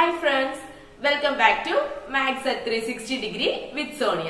hi friends welcome back to maths at three sixty degree with Sonia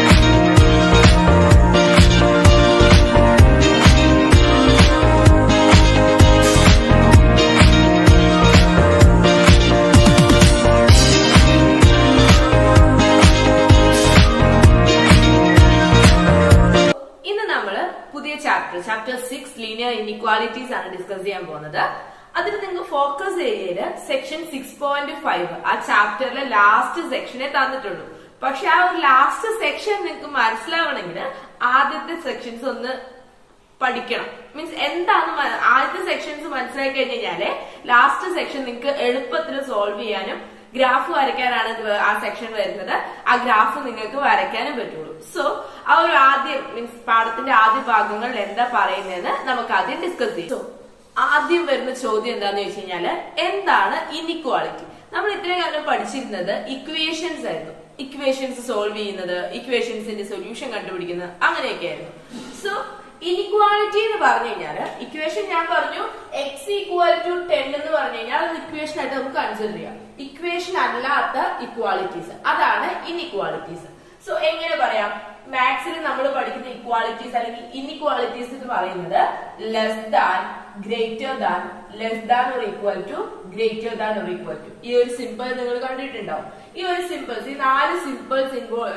ഇന്ന് നമ്മള് പുതിയ chapter chapter six linear inequalities ആണ് discuss ചെയ്യാൻ പോകുന്നത് അതിൽ നിങ്ങൾക്ക് ഫോക്കസ് ഏരിയയില് സെക്ഷൻ സിക്സ് പോയിന്റ് ഫൈവ് ആ ചാപ്റ്ററിലെ ലാസ്റ്റ് സെക്ഷനെ തന്നിട്ടുള്ളൂ പക്ഷെ ആ ഒരു ലാസ്റ്റ് സെക്ഷൻ നിങ്ങൾക്ക് മനസ്സിലാവണമെങ്കിൽ ആദ്യത്തെ സെക്ഷൻസ് ഒന്ന് പഠിക്കണം മീൻസ് എന്താണ് മ- ആദ്യത്തെ സെക്ഷൻസ് മനസ്സിലാക്കി കഴിഞ്ഞ് കഴിഞ്ഞാല് ലാസ്റ്റ് സെക്ഷൻ നിങ്ങൾക്ക് എളുപ്പത്തിൽ സോൾവ് ചെയ്യാനും ഗ്രാഫ് വരയ്ക്കാനാണ് ഇത് ആ സെക്ഷൻ വരുന്നത് ആ ഗ്രാഫ് നിങ്ങൾക്ക് വരയ്ക്കാനും പറ്റുള്ളൂ സോ ആ ഒരു ആദ്യം മീൻസ് പാഠത്തിന്റെ ആദ്യ ഭാഗങ്ങളിൽ എന്താ പറയുന്നതെന്ന് നമുക്ക് ആദ്യം ഡിസ്കസ് ചെയ്യാം So, ആദ്യം വരുന്ന ചോദ്യം എന്താന്ന് ചോദിച്ചു കഴിഞ്ഞാല് എന്താണ് ഇനിക്വാളിറ്റി നമ്മൾ ഇത്രയും കാലം പഠിച്ചിരുന്നത് ഇക്വേഷൻസ് ആയിരുന്നു ഇക്വേഷൻസ് സോൾവ് ചെയ്യുന്നത് ഇക്വേഷൻസിന്റെ സൊല്യൂഷൻ കണ്ടുപിടിക്കുന്നത് അങ്ങനെയൊക്കെ ആയിരുന്നു സോ ഇനിക്വാളിറ്റി എന്ന് പറഞ്ഞു കഴിഞ്ഞാല് ഇക്വേഷൻ ഞാൻ പറഞ്ഞു എക്സ് ഈക്വൽ ടു ടെൻ എന്ന് പറഞ്ഞു കഴിഞ്ഞാൽ അത് ഇക്വേഷൻ ആയിട്ട് നമുക്ക് കൺസിഡർ ചെയ്യാം ഇക്വേഷൻ അല്ലാത്ത ഇക്വാളിറ്റീസ് അതാണ് ഇനിക്വാളിറ്റീസ് സോ എങ്ങനെ പറയാം മാത്സിൽ നമ്മൾ പഠിക്കുന്ന ഇക്വാളിറ്റീസ് അല്ലെങ്കിൽ ഇനിക്വാളിറ്റീസ് എന്ന് പറയുന്നത് less than greater than less than or equal to greater than or equal to ഈ ഒരു സിമ്പിൾ നിങ്ങൾ കണ്ടിട്ടുണ്ടാവും ഈ ഒരു സിമ്പിൾസ് ഈ നാല് സിമ്പിൾസ്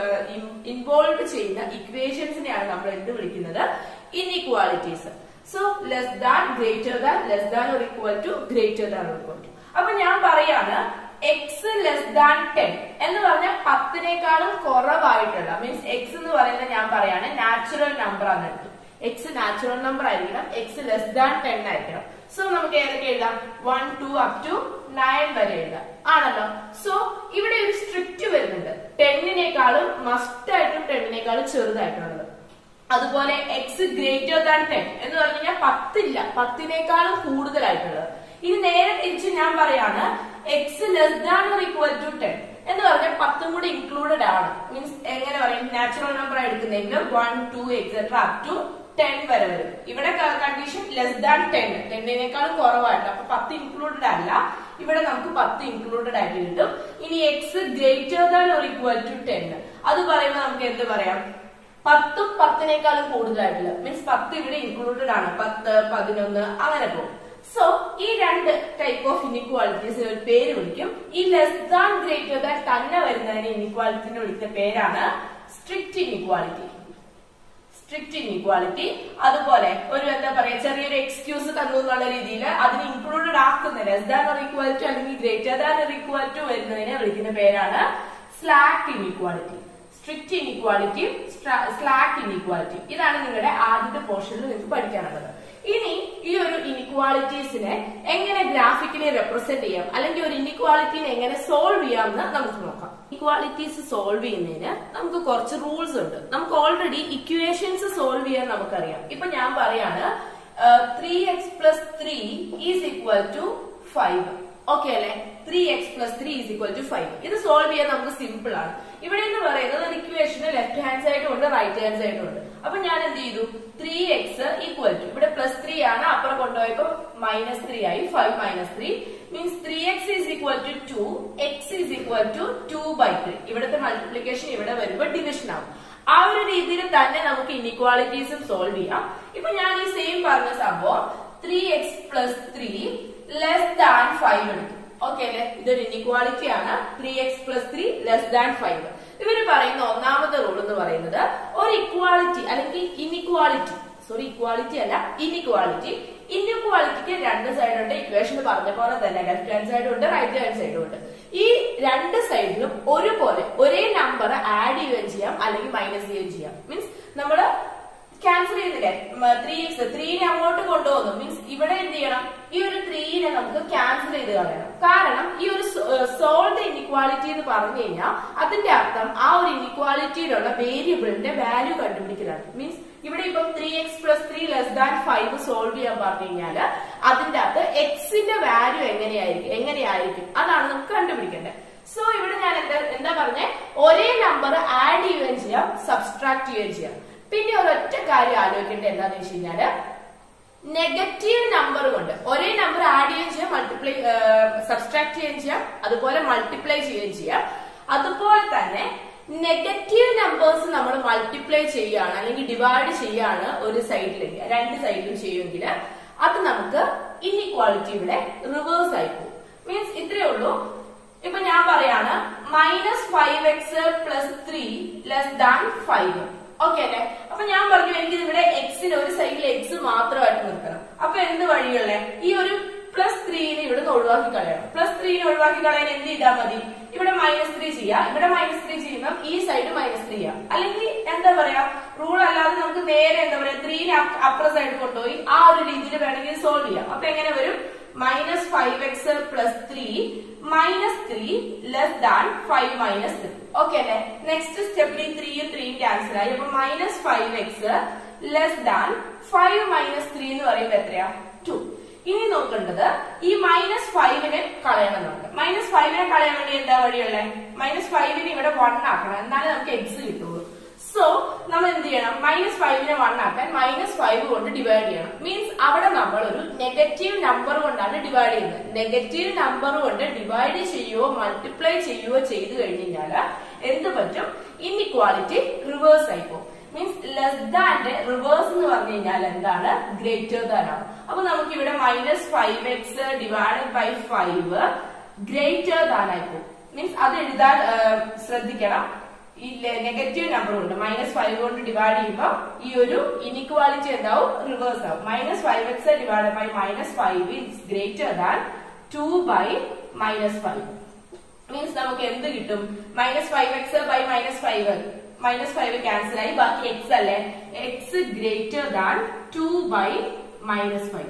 ഇൻവോൾവ് ചെയ്യുന്ന ഇക്വേഷൻസിനെയാണ് നമ്മൾ എന്ത് വിളിക്കുന്നത് inequalities so less than greater than less than or equal to greater than or equal to അപ്പൊ ഞാൻ പറയാണ് എക്സ് ലെസ് ദാൻ ടെൻ എന്ന് പറഞ്ഞാൽ പത്തിനേക്കാളും കുറവായിട്ടുള്ള മീൻസ് എക്സ് എന്ന് പറയുന്നത് ഞാൻ പറയാണ് നാച്ചുറൽ നമ്പർ ആണ് എടുത്തു എക്സ് നാച്ചുറൽ നമ്പർ ആയിരിക്കണം എക്സ് ലെസ് ദാൻ ടെൻ ആയിരിക്കണം സോ നമുക്ക് ഏതൊക്കെ എഴുതാം one two up to nine വരെ എഴുതാം ആണല്ലോ സോ ഇവിടെ ഒരു സ്ട്രിക്റ്റ് വരുന്നുണ്ട് ടെന്നിനേക്കാളും മസ്റ്റ് ആയിട്ടും ടെന്നിനേക്കാളും ചെറുതായിട്ടുള്ളത് അതുപോലെ എക്സ് ഗ്രേറ്റർ ദാൻ ടെൻ എന്ന് പറഞ്ഞു കഴിഞ്ഞാൽ പത്തില്ല പത്തിനേക്കാളും കൂടുതലായിട്ടുള്ളത് ഇനി നേരെ തിരിച്ച് ഞാൻ പറയാണ് x less than or equal to ten എന്ന് പറഞ്ഞാൽ പത്തും കൂടി ഇൻക്ലൂഡഡ് ആണ് മീൻസ് എങ്ങനെ പറയും നാച്ചുറൽ നമ്പർ എടുക്കുന്നെങ്കിൽ one two etcetera up to ten വരെ വരും ഇവിടെ കണ്ടീഷൻ ലെസ് ദാൻ ടെൻ ടെന്നിനേക്കാളും കുറവായിട്ട് അപ്പൊ പത്ത് ഇൻക്ലൂഡഡ് അല്ല ഇവിടെ നമുക്ക് പത്ത് ഇൻക്ലൂഡഡ് ആയിട്ട് കിട്ടും ഇനി x greater than or equal to ten അത് പറയുമ്പോൾ നമുക്ക് എന്ത് പറയാം പത്തും പത്തിനേക്കാളും കൂടുതലായിട്ടില്ല മീൻസ് പത്ത് ഇവിടെ ഇൻക്ലൂഡഡ് ആണ് പത്ത് പതിനൊന്ന് അങ്ങനെ പോകും സോ ഈ രണ്ട് ടൈപ്പ് ഓഫ് ഇനിക്വാളിറ്റീസിന് ഒരു പേര് വിളിക്കും ഈ ലെസ് ദാൻ ഗ്രേറ്റർ ദാൻ തന്നെ വരുന്നതിന് ഇനിക്വാളിറ്റിനെ വിളിക്കുന്ന പേരാണ് സ്ട്രിക്റ്റ് ഇനിക്വാളിറ്റി സ്ട്രിക്റ്റ് ഇൻഇക്വാളിറ്റി അതുപോലെ ഒരു എന്താ പറയാ ചെറിയൊരു എക്സ്ക്യൂസ് തന്നു എന്നുള്ള രീതിയിൽ അതിന് ഇൻക്ലൂഡഡ് ആക്കുന്ന less than or equal to അല്ലെങ്കിൽ greater than or equal to വരുന്നതിനെ വിളിക്കുന്ന പേരാണ് സ്ലാക്ക് ഇൻഇക്വാളിറ്റി സ്ട്രിക്റ്റ് ഇൻഇക്വാലിറ്റിയും സ്ലാക്ക് ഇൻഇക്വാലിറ്റി ഇതാണ് നിങ്ങളുടെ ആദ്യത്തെ പോർഷനിൽ നിങ്ങൾക്ക് പഠിക്കാനുള്ളത് ഇനി ഈ ഒരു ഇനിക്വാളിറ്റീസിനെ എങ്ങനെ ഗ്രാഫിക്കലി റെപ്രസെന്റ് ചെയ്യാം അല്ലെങ്കിൽ ഒരു ഇനിക്വാളിറ്റിനെ എങ്ങനെ സോൾവ് ചെയ്യാം എന്ന് നമുക്ക് നോക്കാം ഇക്വാളിറ്റീസ് സോൾവ് ചെയ്യുന്നതിന് നമുക്ക് കുറച്ച് റൂൾസ് ഉണ്ട് നമുക്ക് ഓൾറെഡി ഇക്വേഷൻസ് സോൾവ് ചെയ്യാൻ നമുക്കറിയാം ഇപ്പൊ ഞാൻ പറയാണ് three x plus three is equal to five okay അല്ലെ three x plus three is equal to five ഇത് സോൾവ് ചെയ്യാൻ നമുക്ക് സിമ്പിൾ ആണ് ഇവിടെ എന്ന് പറയുന്നത് ഒരു ഇക്വേഷന് ലെഫ്റ്റ് ഹാൻഡ് സൈഡും ഉണ്ട് റൈറ്റ് ഹാൻഡ് സൈഡും ഉണ്ട് അപ്പൊ ഞാൻ എന്ത് ചെയ്തു ത്രീ എക്സ് ഈക്വൽ ടു ഇവിടെ പ്ലസ് ത്രീ ആണ് അപ്പുറം കൊണ്ടുപോയപ്പോ മൈനസ് ത്രീ ആയി five minus three means three x is equal to two x is equal to two by three ഇവിടുത്തെ മൾട്ടിപ്ലിക്കേഷൻ ഇവിടെ വരുമ്പോൾ ഡിവിഷൻ ആവും ആ ഒരു രീതിയിൽ തന്നെ നമുക്ക് ഇനിക്വാളിറ്റീസും സോൾവ് ചെയ്യാം ഇപ്പൊ ഞാൻ ഈ സെയിം പറഞ്ഞ സംഭവം three x plus three less than five എടുത്തു ഓക്കെ അല്ലെ ഇതൊരു ഇനിക്വാളിറ്റി ആണ് three x plus three less than five ഇവര് പറയുന്ന ഒന്നാമത്തെ റൂൾ എന്ന് പറയുന്നത് ഒരു ഇക്വാളിറ്റി അല്ലെങ്കിൽ ഇനിക്വാളിറ്റി സോറി ഇക്വാളിറ്റി അല്ല ഇനിക്വാളിറ്റി ഇനിക്വാളിറ്റിക്ക് രണ്ട് സൈഡ് ഉണ്ട് ഇക്വേഷൻ പറഞ്ഞ പോലെ തന്നെ ലെഫ്റ്റ് ഹാൻഡ് സൈഡും ഉണ്ട് റൈറ്റ് ഹാൻഡ് സൈഡും ഉണ്ട് ഈ രണ്ട് സൈഡിലും ഒരുപോലെ ഒരേ നമ്പർ ആഡ് ചെയ്യുകയും ചെയ്യാം അല്ലെങ്കിൽ മൈനസ് ചെയ്യുകയും ചെയ്യാം മീൻസ് നമ്മള് ക്യാൻസൽ ചെയ്യുന്നില്ലേ ത്രീ എക്സ് ത്രീനെ അങ്ങോട്ട് കൊണ്ടുപോകുന്നു മീൻസ് ഇവിടെ എന്ത് ചെയ്യണം ഈ ഒരു ത്രീനെ നമുക്ക് ക്യാൻസൽ ചെയ്ത് കളയണം കാരണം ഈ ഒരു സോൾവ് ഇനിക്വാളിറ്റി എന്ന് പറഞ്ഞു കഴിഞ്ഞാൽ അതിന്റെ അർത്ഥം ആ ഒരു ഇനിക്വാളിറ്റിയിലുള്ള വേരിയബിളിന്റെ വാല്യൂ കണ്ടുപിടിക്കലാണ് മീൻസ് ഇവിടെ ഇപ്പം three x plus three less than five solve ചെയ്യാൻ പറഞ്ഞു കഴിഞ്ഞാല് അതിന്റെ അകത്ത് എക്സിന്റെ വാല്യൂ എങ്ങനെയായിരിക്കും എങ്ങനെയായിരിക്കും അതാണ് നമുക്ക് കണ്ടുപിടിക്കേണ്ടത് സോ ഇവിടെ ഞാൻ എന്താ എന്താ പറഞ്ഞേ ഒരേ നമ്പർ ആഡ് ചെയ്യുകയും ചെയ്യാം സബ്സ്ട്രാക്ട് ചെയ്യുകയും ചെയ്യാം പിന്നെ ഒരൊറ്റ കാര്യം ആലോചിക്കേണ്ടത് എന്താന്ന് വെച്ച് കഴിഞ്ഞാല് നെഗറ്റീവ് നമ്പർ കൊണ്ട് ഒരേ നമ്പർ ആഡ് ചെയ്യുകയും ചെയ്യാം മൾട്ടിപ്ലൈ സബ്സ്ട്രാക്ട് ചെയ്യുകയും ചെയ്യാം അതുപോലെ മൾട്ടിപ്ലൈ ചെയ്യുകയും ചെയ്യാം അതുപോലെ തന്നെ നെഗറ്റീവ് നമ്പേഴ്സ് നമ്മൾ മൾട്ടിപ്ലൈ ചെയ്യുകയാണ് അല്ലെങ്കിൽ ഡിവൈഡ് ചെയ്യാണ് ഒരു സൈഡിലേക്ക് രണ്ട് സൈഡിലും ചെയ്യുമെങ്കിൽ അത് നമുക്ക് ഇൻഇക്വാളിറ്റി ഇവിടെ റിവേഴ്സ് ആയി പോകും മീൻസ് ഇത്രയേ ഉള്ളൂ ഇപ്പൊ ഞാൻ പറയാണ് minus five x plus three less than five okay അല്ലേ അപ്പൊ ഞാൻ പറഞ്ഞു എനിക്ക് ഇവിടെ എക്സിന് ഒരു സൈഡിൽ എക്സ് മാത്രമായിട്ട് നിർത്തണം അപ്പൊ എന്ത് വഴിയുള്ളേ ഈ ഒരു പ്ലസ് ത്രീനെ ഇവിടുന്ന് ഒഴിവാക്കി കളയണം പ്ലസ് ത്രീനെ ഒഴിവാക്കി കളയാൻ എന്ത് ചെയ്താൽ മതി ഇവിടെ മൈനസ് ത്രീ ചെയ്യാം ഇവിടെ മൈനസ് ത്രീ ചെയ്യുമ്പോൾ ഈ സൈഡ് മൈനസ് ത്രീ ചെയ്യാം അല്ലെങ്കിൽ എന്താ പറയാ റൂൾ അല്ലാതെ നമുക്ക് നേരെ എന്താ പറയാ ത്രീനെ അപ്പുറ സൈഡ് കൊണ്ടുപോയി ആ ഒരു രീതിയിൽ വേണമെങ്കിൽ സോൾവ് ചെയ്യാം അപ്പൊ എങ്ങനെ വരും minus five x plus three minus three less than five minus three okay അല്ലെ നെക്സ്റ്റ് സ്റ്റെപ്പിൽ ഈ ത്രീയും ത്രീയും ക്യാൻസൽ ആയി അപ്പൊ minus five x less than five minus three എന്ന് പറയുമ്പോൾ എത്രയാ ടു ഇനി നോക്കേണ്ടത് ഈ മൈനസ് ഫൈവിനെ കളയണം നമുക്ക് മൈനസ് ഫൈവിനെ കളയാൻ വേണ്ടി എന്താ വഴിയുള്ളത് മൈനസ് ഫൈവിനെ ഇവിടെ വൺ ആക്കണം എന്നാലേ നമുക്ക് എക്സ് കിട്ടുള്ളൂ സോ നമ്മൾ എന്ത് ചെയ്യണം മൈനസ് ഫൈവിനെ വൺ ആക്കാൻ മൈനസ് ഫൈവ് കൊണ്ട് ഡിവൈഡ് ചെയ്യണം മീൻസ് അവിടെ നമ്മൾ ഒരു നെഗറ്റീവ് നമ്പർ കൊണ്ടാണ് ഡിവൈഡ് ചെയ്യുന്നത് നെഗറ്റീവ് നമ്പർ കൊണ്ട് ഡിവൈഡ് ചെയ്യുവോ മൾട്ടിപ്ലൈ ചെയ്യുവോ ചെയ്തു കഴിഞ്ഞാൽ എന്ത് പറ്റും ഇൻഇക്വാലിറ്റി റിവേഴ്സ് ആയി പോകും മീൻസ് ലെസ് ദാന്റെ റിവേഴ്സ് എന്ന് പറഞ്ഞു കഴിഞ്ഞാൽ എന്താണ് ഗ്രേറ്റർ ദാൻ ആണ് അപ്പൊ നമുക്ക് ഇവിടെ minus five x divided by five greater than ആയി പോകും മീൻസ് അത് എഴുതാൻ ആ, ശ്രദ്ധിക്കണം ഈ നെഗറ്റീവ് നമ്പർ ഉണ്ട് മൈനസ് ഫൈവ് കൊണ്ട് ഡിവൈഡ് ചെയ്യുമ്പോൾ ഈ ഒരു ഇനിക്വാലിറ്റി എന്താവും റിവേഴ്സ് ആവും minus five x divide by minus five is greater than two by minus five means നമുക്ക് എന്ത് കിട്ടും minus five x by minus five minus five cancel ആയി ബാക്കി എക്സ് അല്ലേ x greater than two by minus five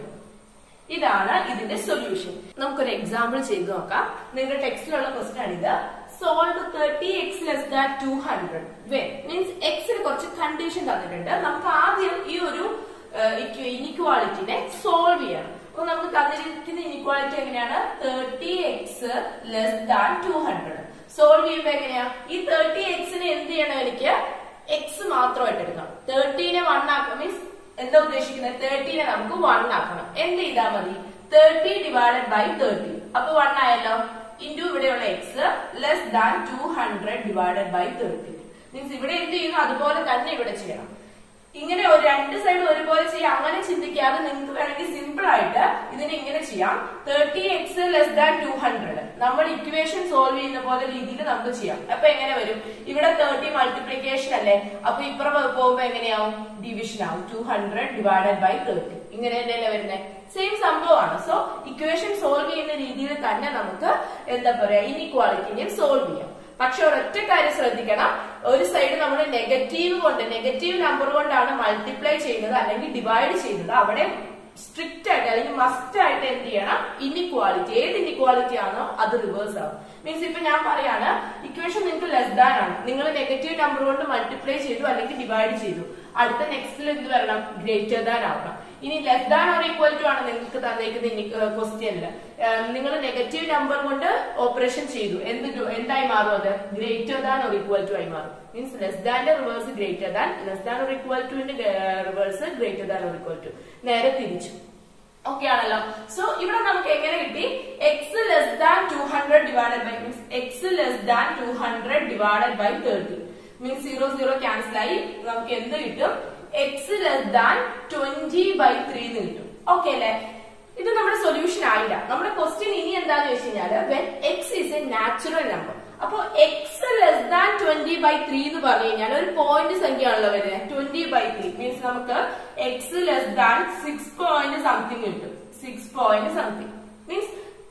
ഇതാണ് ഇതിന്റെ solution നമുക്കൊരു example ചെയ്ത് നോക്കാം നിങ്ങളുടെ ടെക്സ്റ്റിലുള്ള ക്വസ്റ്റൻ ആണ് ഇത് solve thirty x less than two hundred when means എക്സിന് കുറച്ച് കണ്ടീഷൻ തന്നിട്ടുണ്ട് നമുക്ക് ആദ്യം ഈ ഒരു ഇനിക്വാളിറ്റിനെ സോൾവ് ചെയ്യണം അപ്പൊ നമുക്ക് തന്നിരിക്കുന്ന ഇനിക്വാളിറ്റി എങ്ങനെയാണ് thirty x less than two hundred solve ചെയ്യുമ്പോ എങ്ങനെയാ ഈ തേർട്ടി എക്സിന് എന്ത് ചെയ്യണം എനിക്ക് എക്സ് മാത്രമായിട്ട് എടുക്കണം തേർട്ടീനെ വൺ ആക്കാം മീൻസ് എന്താ ഉദ്ദേശിക്കുന്നത് തേർട്ടീനെ നമുക്ക് വൺ ആക്കണം എന്ത് ചെയ്താൽ മതി തേർട്ടി ഡിവൈഡഡ് ബൈ തേർട്ടി അപ്പൊ വൺ ആയല്ലോ ഇൻറ്റു ഇവിടെയുള്ള x less than two hundred divided by thirty means ഇവിടെ എന്ത് ചെയ്യുന്നു അതുപോലെ തന്നെ ഇവിടെ ചെയ്യണം ഇങ്ങനെ ഒരു രണ്ട് സൈഡ് ഒരുപോലെ ചെയ്യാം അങ്ങനെ ചിന്തിക്കാതെ നിങ്ങൾക്ക് വേണമെങ്കിൽ സിമ്പിൾ ആയിട്ട് ഇതിനെ ഇങ്ങനെ ചെയ്യാം thirty x less than two hundred നമ്മൾ ഇക്വേഷൻ സോൾവ് ചെയ്യുന്ന പോലെ രീതിയിൽ നമുക്ക് ചെയ്യാം അപ്പൊ എങ്ങനെ വരും ഇവിടെ തേർട്ടി മൾട്ടിപ്ലിക്കേഷൻ അല്ലേ അപ്പൊ ഇപ്പുറം പോകുമ്പോ എങ്ങനെയാവും ഡിവിഷൻ ആവും two hundred divided by thirty ഇങ്ങനെ തന്നെയല്ലേ വരുന്നത് സെയിം സംഭവമാണ് സോ ഇക്വേഷൻ സോൾവ് ചെയ്യുന്ന രീതിയിൽ തന്നെ നമുക്ക് എന്താ പറയാ ഇനിക്വാളിറ്റിനെയും സോൾവ് ചെയ്യാം പക്ഷെ ഒരൊറ്റ കാര്യം ശ്രദ്ധിക്കണം ഒരു സൈഡ് നമ്മൾ നെഗറ്റീവ് കൊണ്ട് നെഗറ്റീവ് നമ്പർ കൊണ്ടാണ് മൾട്ടിപ്ലൈ ചെയ്യുന്നത് അല്ലെങ്കിൽ ഡിവൈഡ് ചെയ്യുന്നത് അവിടെ സ്ട്രിക്റ്റ് ആയിട്ട് അല്ലെങ്കിൽ മസ്റ്റ് ആയിട്ട് എന്ത് ചെയ്യണം ഇനിക്വാളിറ്റി ഏത് ഇനിക്വാളിറ്റി ആണോ അത് റിവേഴ്സ് ആവും മീൻസ് ഇപ്പൊ ഞാൻ പറയാണ് ഇക്വേഷൻ നിങ്ങൾക്ക് ലെസ് ദാൻ ആണ് നിങ്ങൾ നെഗറ്റീവ് നമ്പർ കൊണ്ട് മൾട്ടിപ്ലൈ ചെയ്തു അല്ലെങ്കിൽ ഡിവൈഡ് ചെയ്തു അടുത്ത നെക്സ്റ്റിൽ എന്ത് വരണം ഗ്രേറ്റർ ദാൻ ആവണം ഇനി less than or equal to ആണ് നിങ്ങൾക്ക് തന്നേക്കുന്ന ക്വസ്റ്റ്യനില് നിങ്ങൾ നെഗറ്റീവ് നമ്പർ കൊണ്ട് ഓപ്പറേഷൻ ചെയ്തു എന്ത് ടു- എന്തായി മാറും അത് greater than or equal to ആയി മാറും മീൻസ് ലെസ് ദാന്റെ reverse greater than less than or equal ടുവിന്റെ reverse greater than or equal to നേരെ തിരിച്ചു ഓക്കെ ആണല്ലോ സോ ഇവിടെ നമുക്ക് എങ്ങനെ കിട്ടി x less than two hundred divided by means x less than two hundred divided by thirty means zero zero cancel ആയി നമുക്ക് എന്ത് കിട്ടും x less than twenty by three എന്ന് കിട്ടും ഓക്കെ അല്ലെ ഇത് നമ്മുടെ സൊല്യൂഷൻ ആയില്ല നമ്മുടെ ക്വസ്റ്റ്യൻ ഇനി എന്താന്ന് വെച്ച് കഴിഞ്ഞാല് when x is a natural number അപ്പൊ x less than twenty by three എന്ന് പറഞ്ഞു കഴിഞ്ഞാൽ ഒരു പോയിന്റ് സംഖ്യ ആണല്ലോ വരുന്നത് ട്വന്റി ബൈ ത്രീ മീൻസ് നമുക്ക് x less than six point something കിട്ടും സിക്സ് പോയിന്റ് സംതിങ് മീൻസ്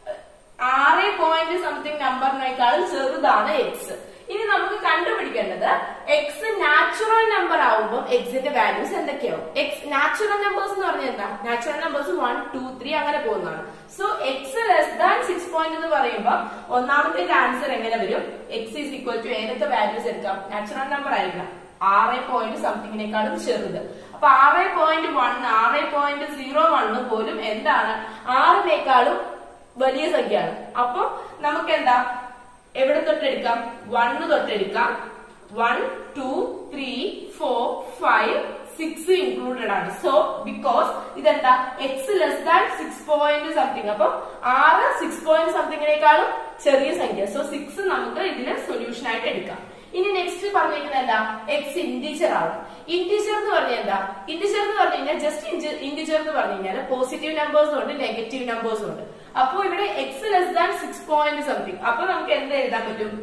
ആറ് പോയിന്റ് സംതിങ് നമ്പറിനേക്കാളും ചെറുതാണ് എക്സ് ഇനി നമുക്ക് കണ്ടുപിടിക്കേണ്ടത് എക്സ് നാച്ചുറൽ നമ്പർ ആവുമ്പോൾ എക്സിന്റെ വാല്യൂസ് എന്തൊക്കെയാവും എക്സ് നാച്ചുറൽ നമ്പേഴ്സ് എന്ന് പറഞ്ഞാൽ എന്താ natural numbers one two three അങ്ങനെ പോകുന്നതാണ് so x less than six point എന്ന് പറയുമ്പോൾ ഒന്നാമത്തെ ആൻസർ എങ്ങനെ വരും എക്സ് ഈസ് ഈക്വൽ ടു ഏതൊക്കെ വാല്യൂസ് എടുക്കാം നാച്ചുറൽ നമ്പർ ആയിരിക്കണം ആറ് പോയിന്റ് സംതിങ്ങിനേക്കാളും ചെറുത് അപ്പൊ ആറ് പോയിന്റ് വൺ ആറ് പോയിന്റ് സീറോ വണ്ണ് പോലും എന്താണ് ആറിനേക്കാളും വലിയ സംഖ്യയാണ് അപ്പൊ നമുക്ക് എന്താ എവിടെ തൊട്ടെടുക്കാം വണ്ണ് തൊട്ടെടുക്കാം one two three four five six included ആണ് സോ ബിക്കോസ് ഇതെന്താ x less than six point something അപ്പം ആറ് സിക്സ് പോയിന്റ് സംതിങ്ങിനേക്കാളും ചെറിയ സംഖ്യ സോ സിക്സ് നമുക്ക് ഇതിന് സൊല്യൂഷൻ ആയിട്ട് എടുക്കാം ഇനി നെക്സ്റ്റ് പറഞ്ഞിരിക്കുന്നത് എന്താ എക്സ് ഇൻഡിജർ ആണ് ഇൻഡിജർ എന്ന് പറഞ്ഞാൽ എന്താ ഇൻഡിജർ എന്ന് പറഞ്ഞു കഴിഞ്ഞാൽ ജസ്റ്റ് ഇൻഡിജർ എന്ന് പറഞ്ഞു കഴിഞ്ഞാൽ പോസിറ്റീവ് നമ്പേഴ്സും ഉണ്ട് നെഗറ്റീവ് നമ്പേഴ്സും ഉണ്ട് അപ്പൊ ഇവിടെ x less than six point something അപ്പൊ നമുക്ക് എന്ത് എഴുതാൻ പറ്റും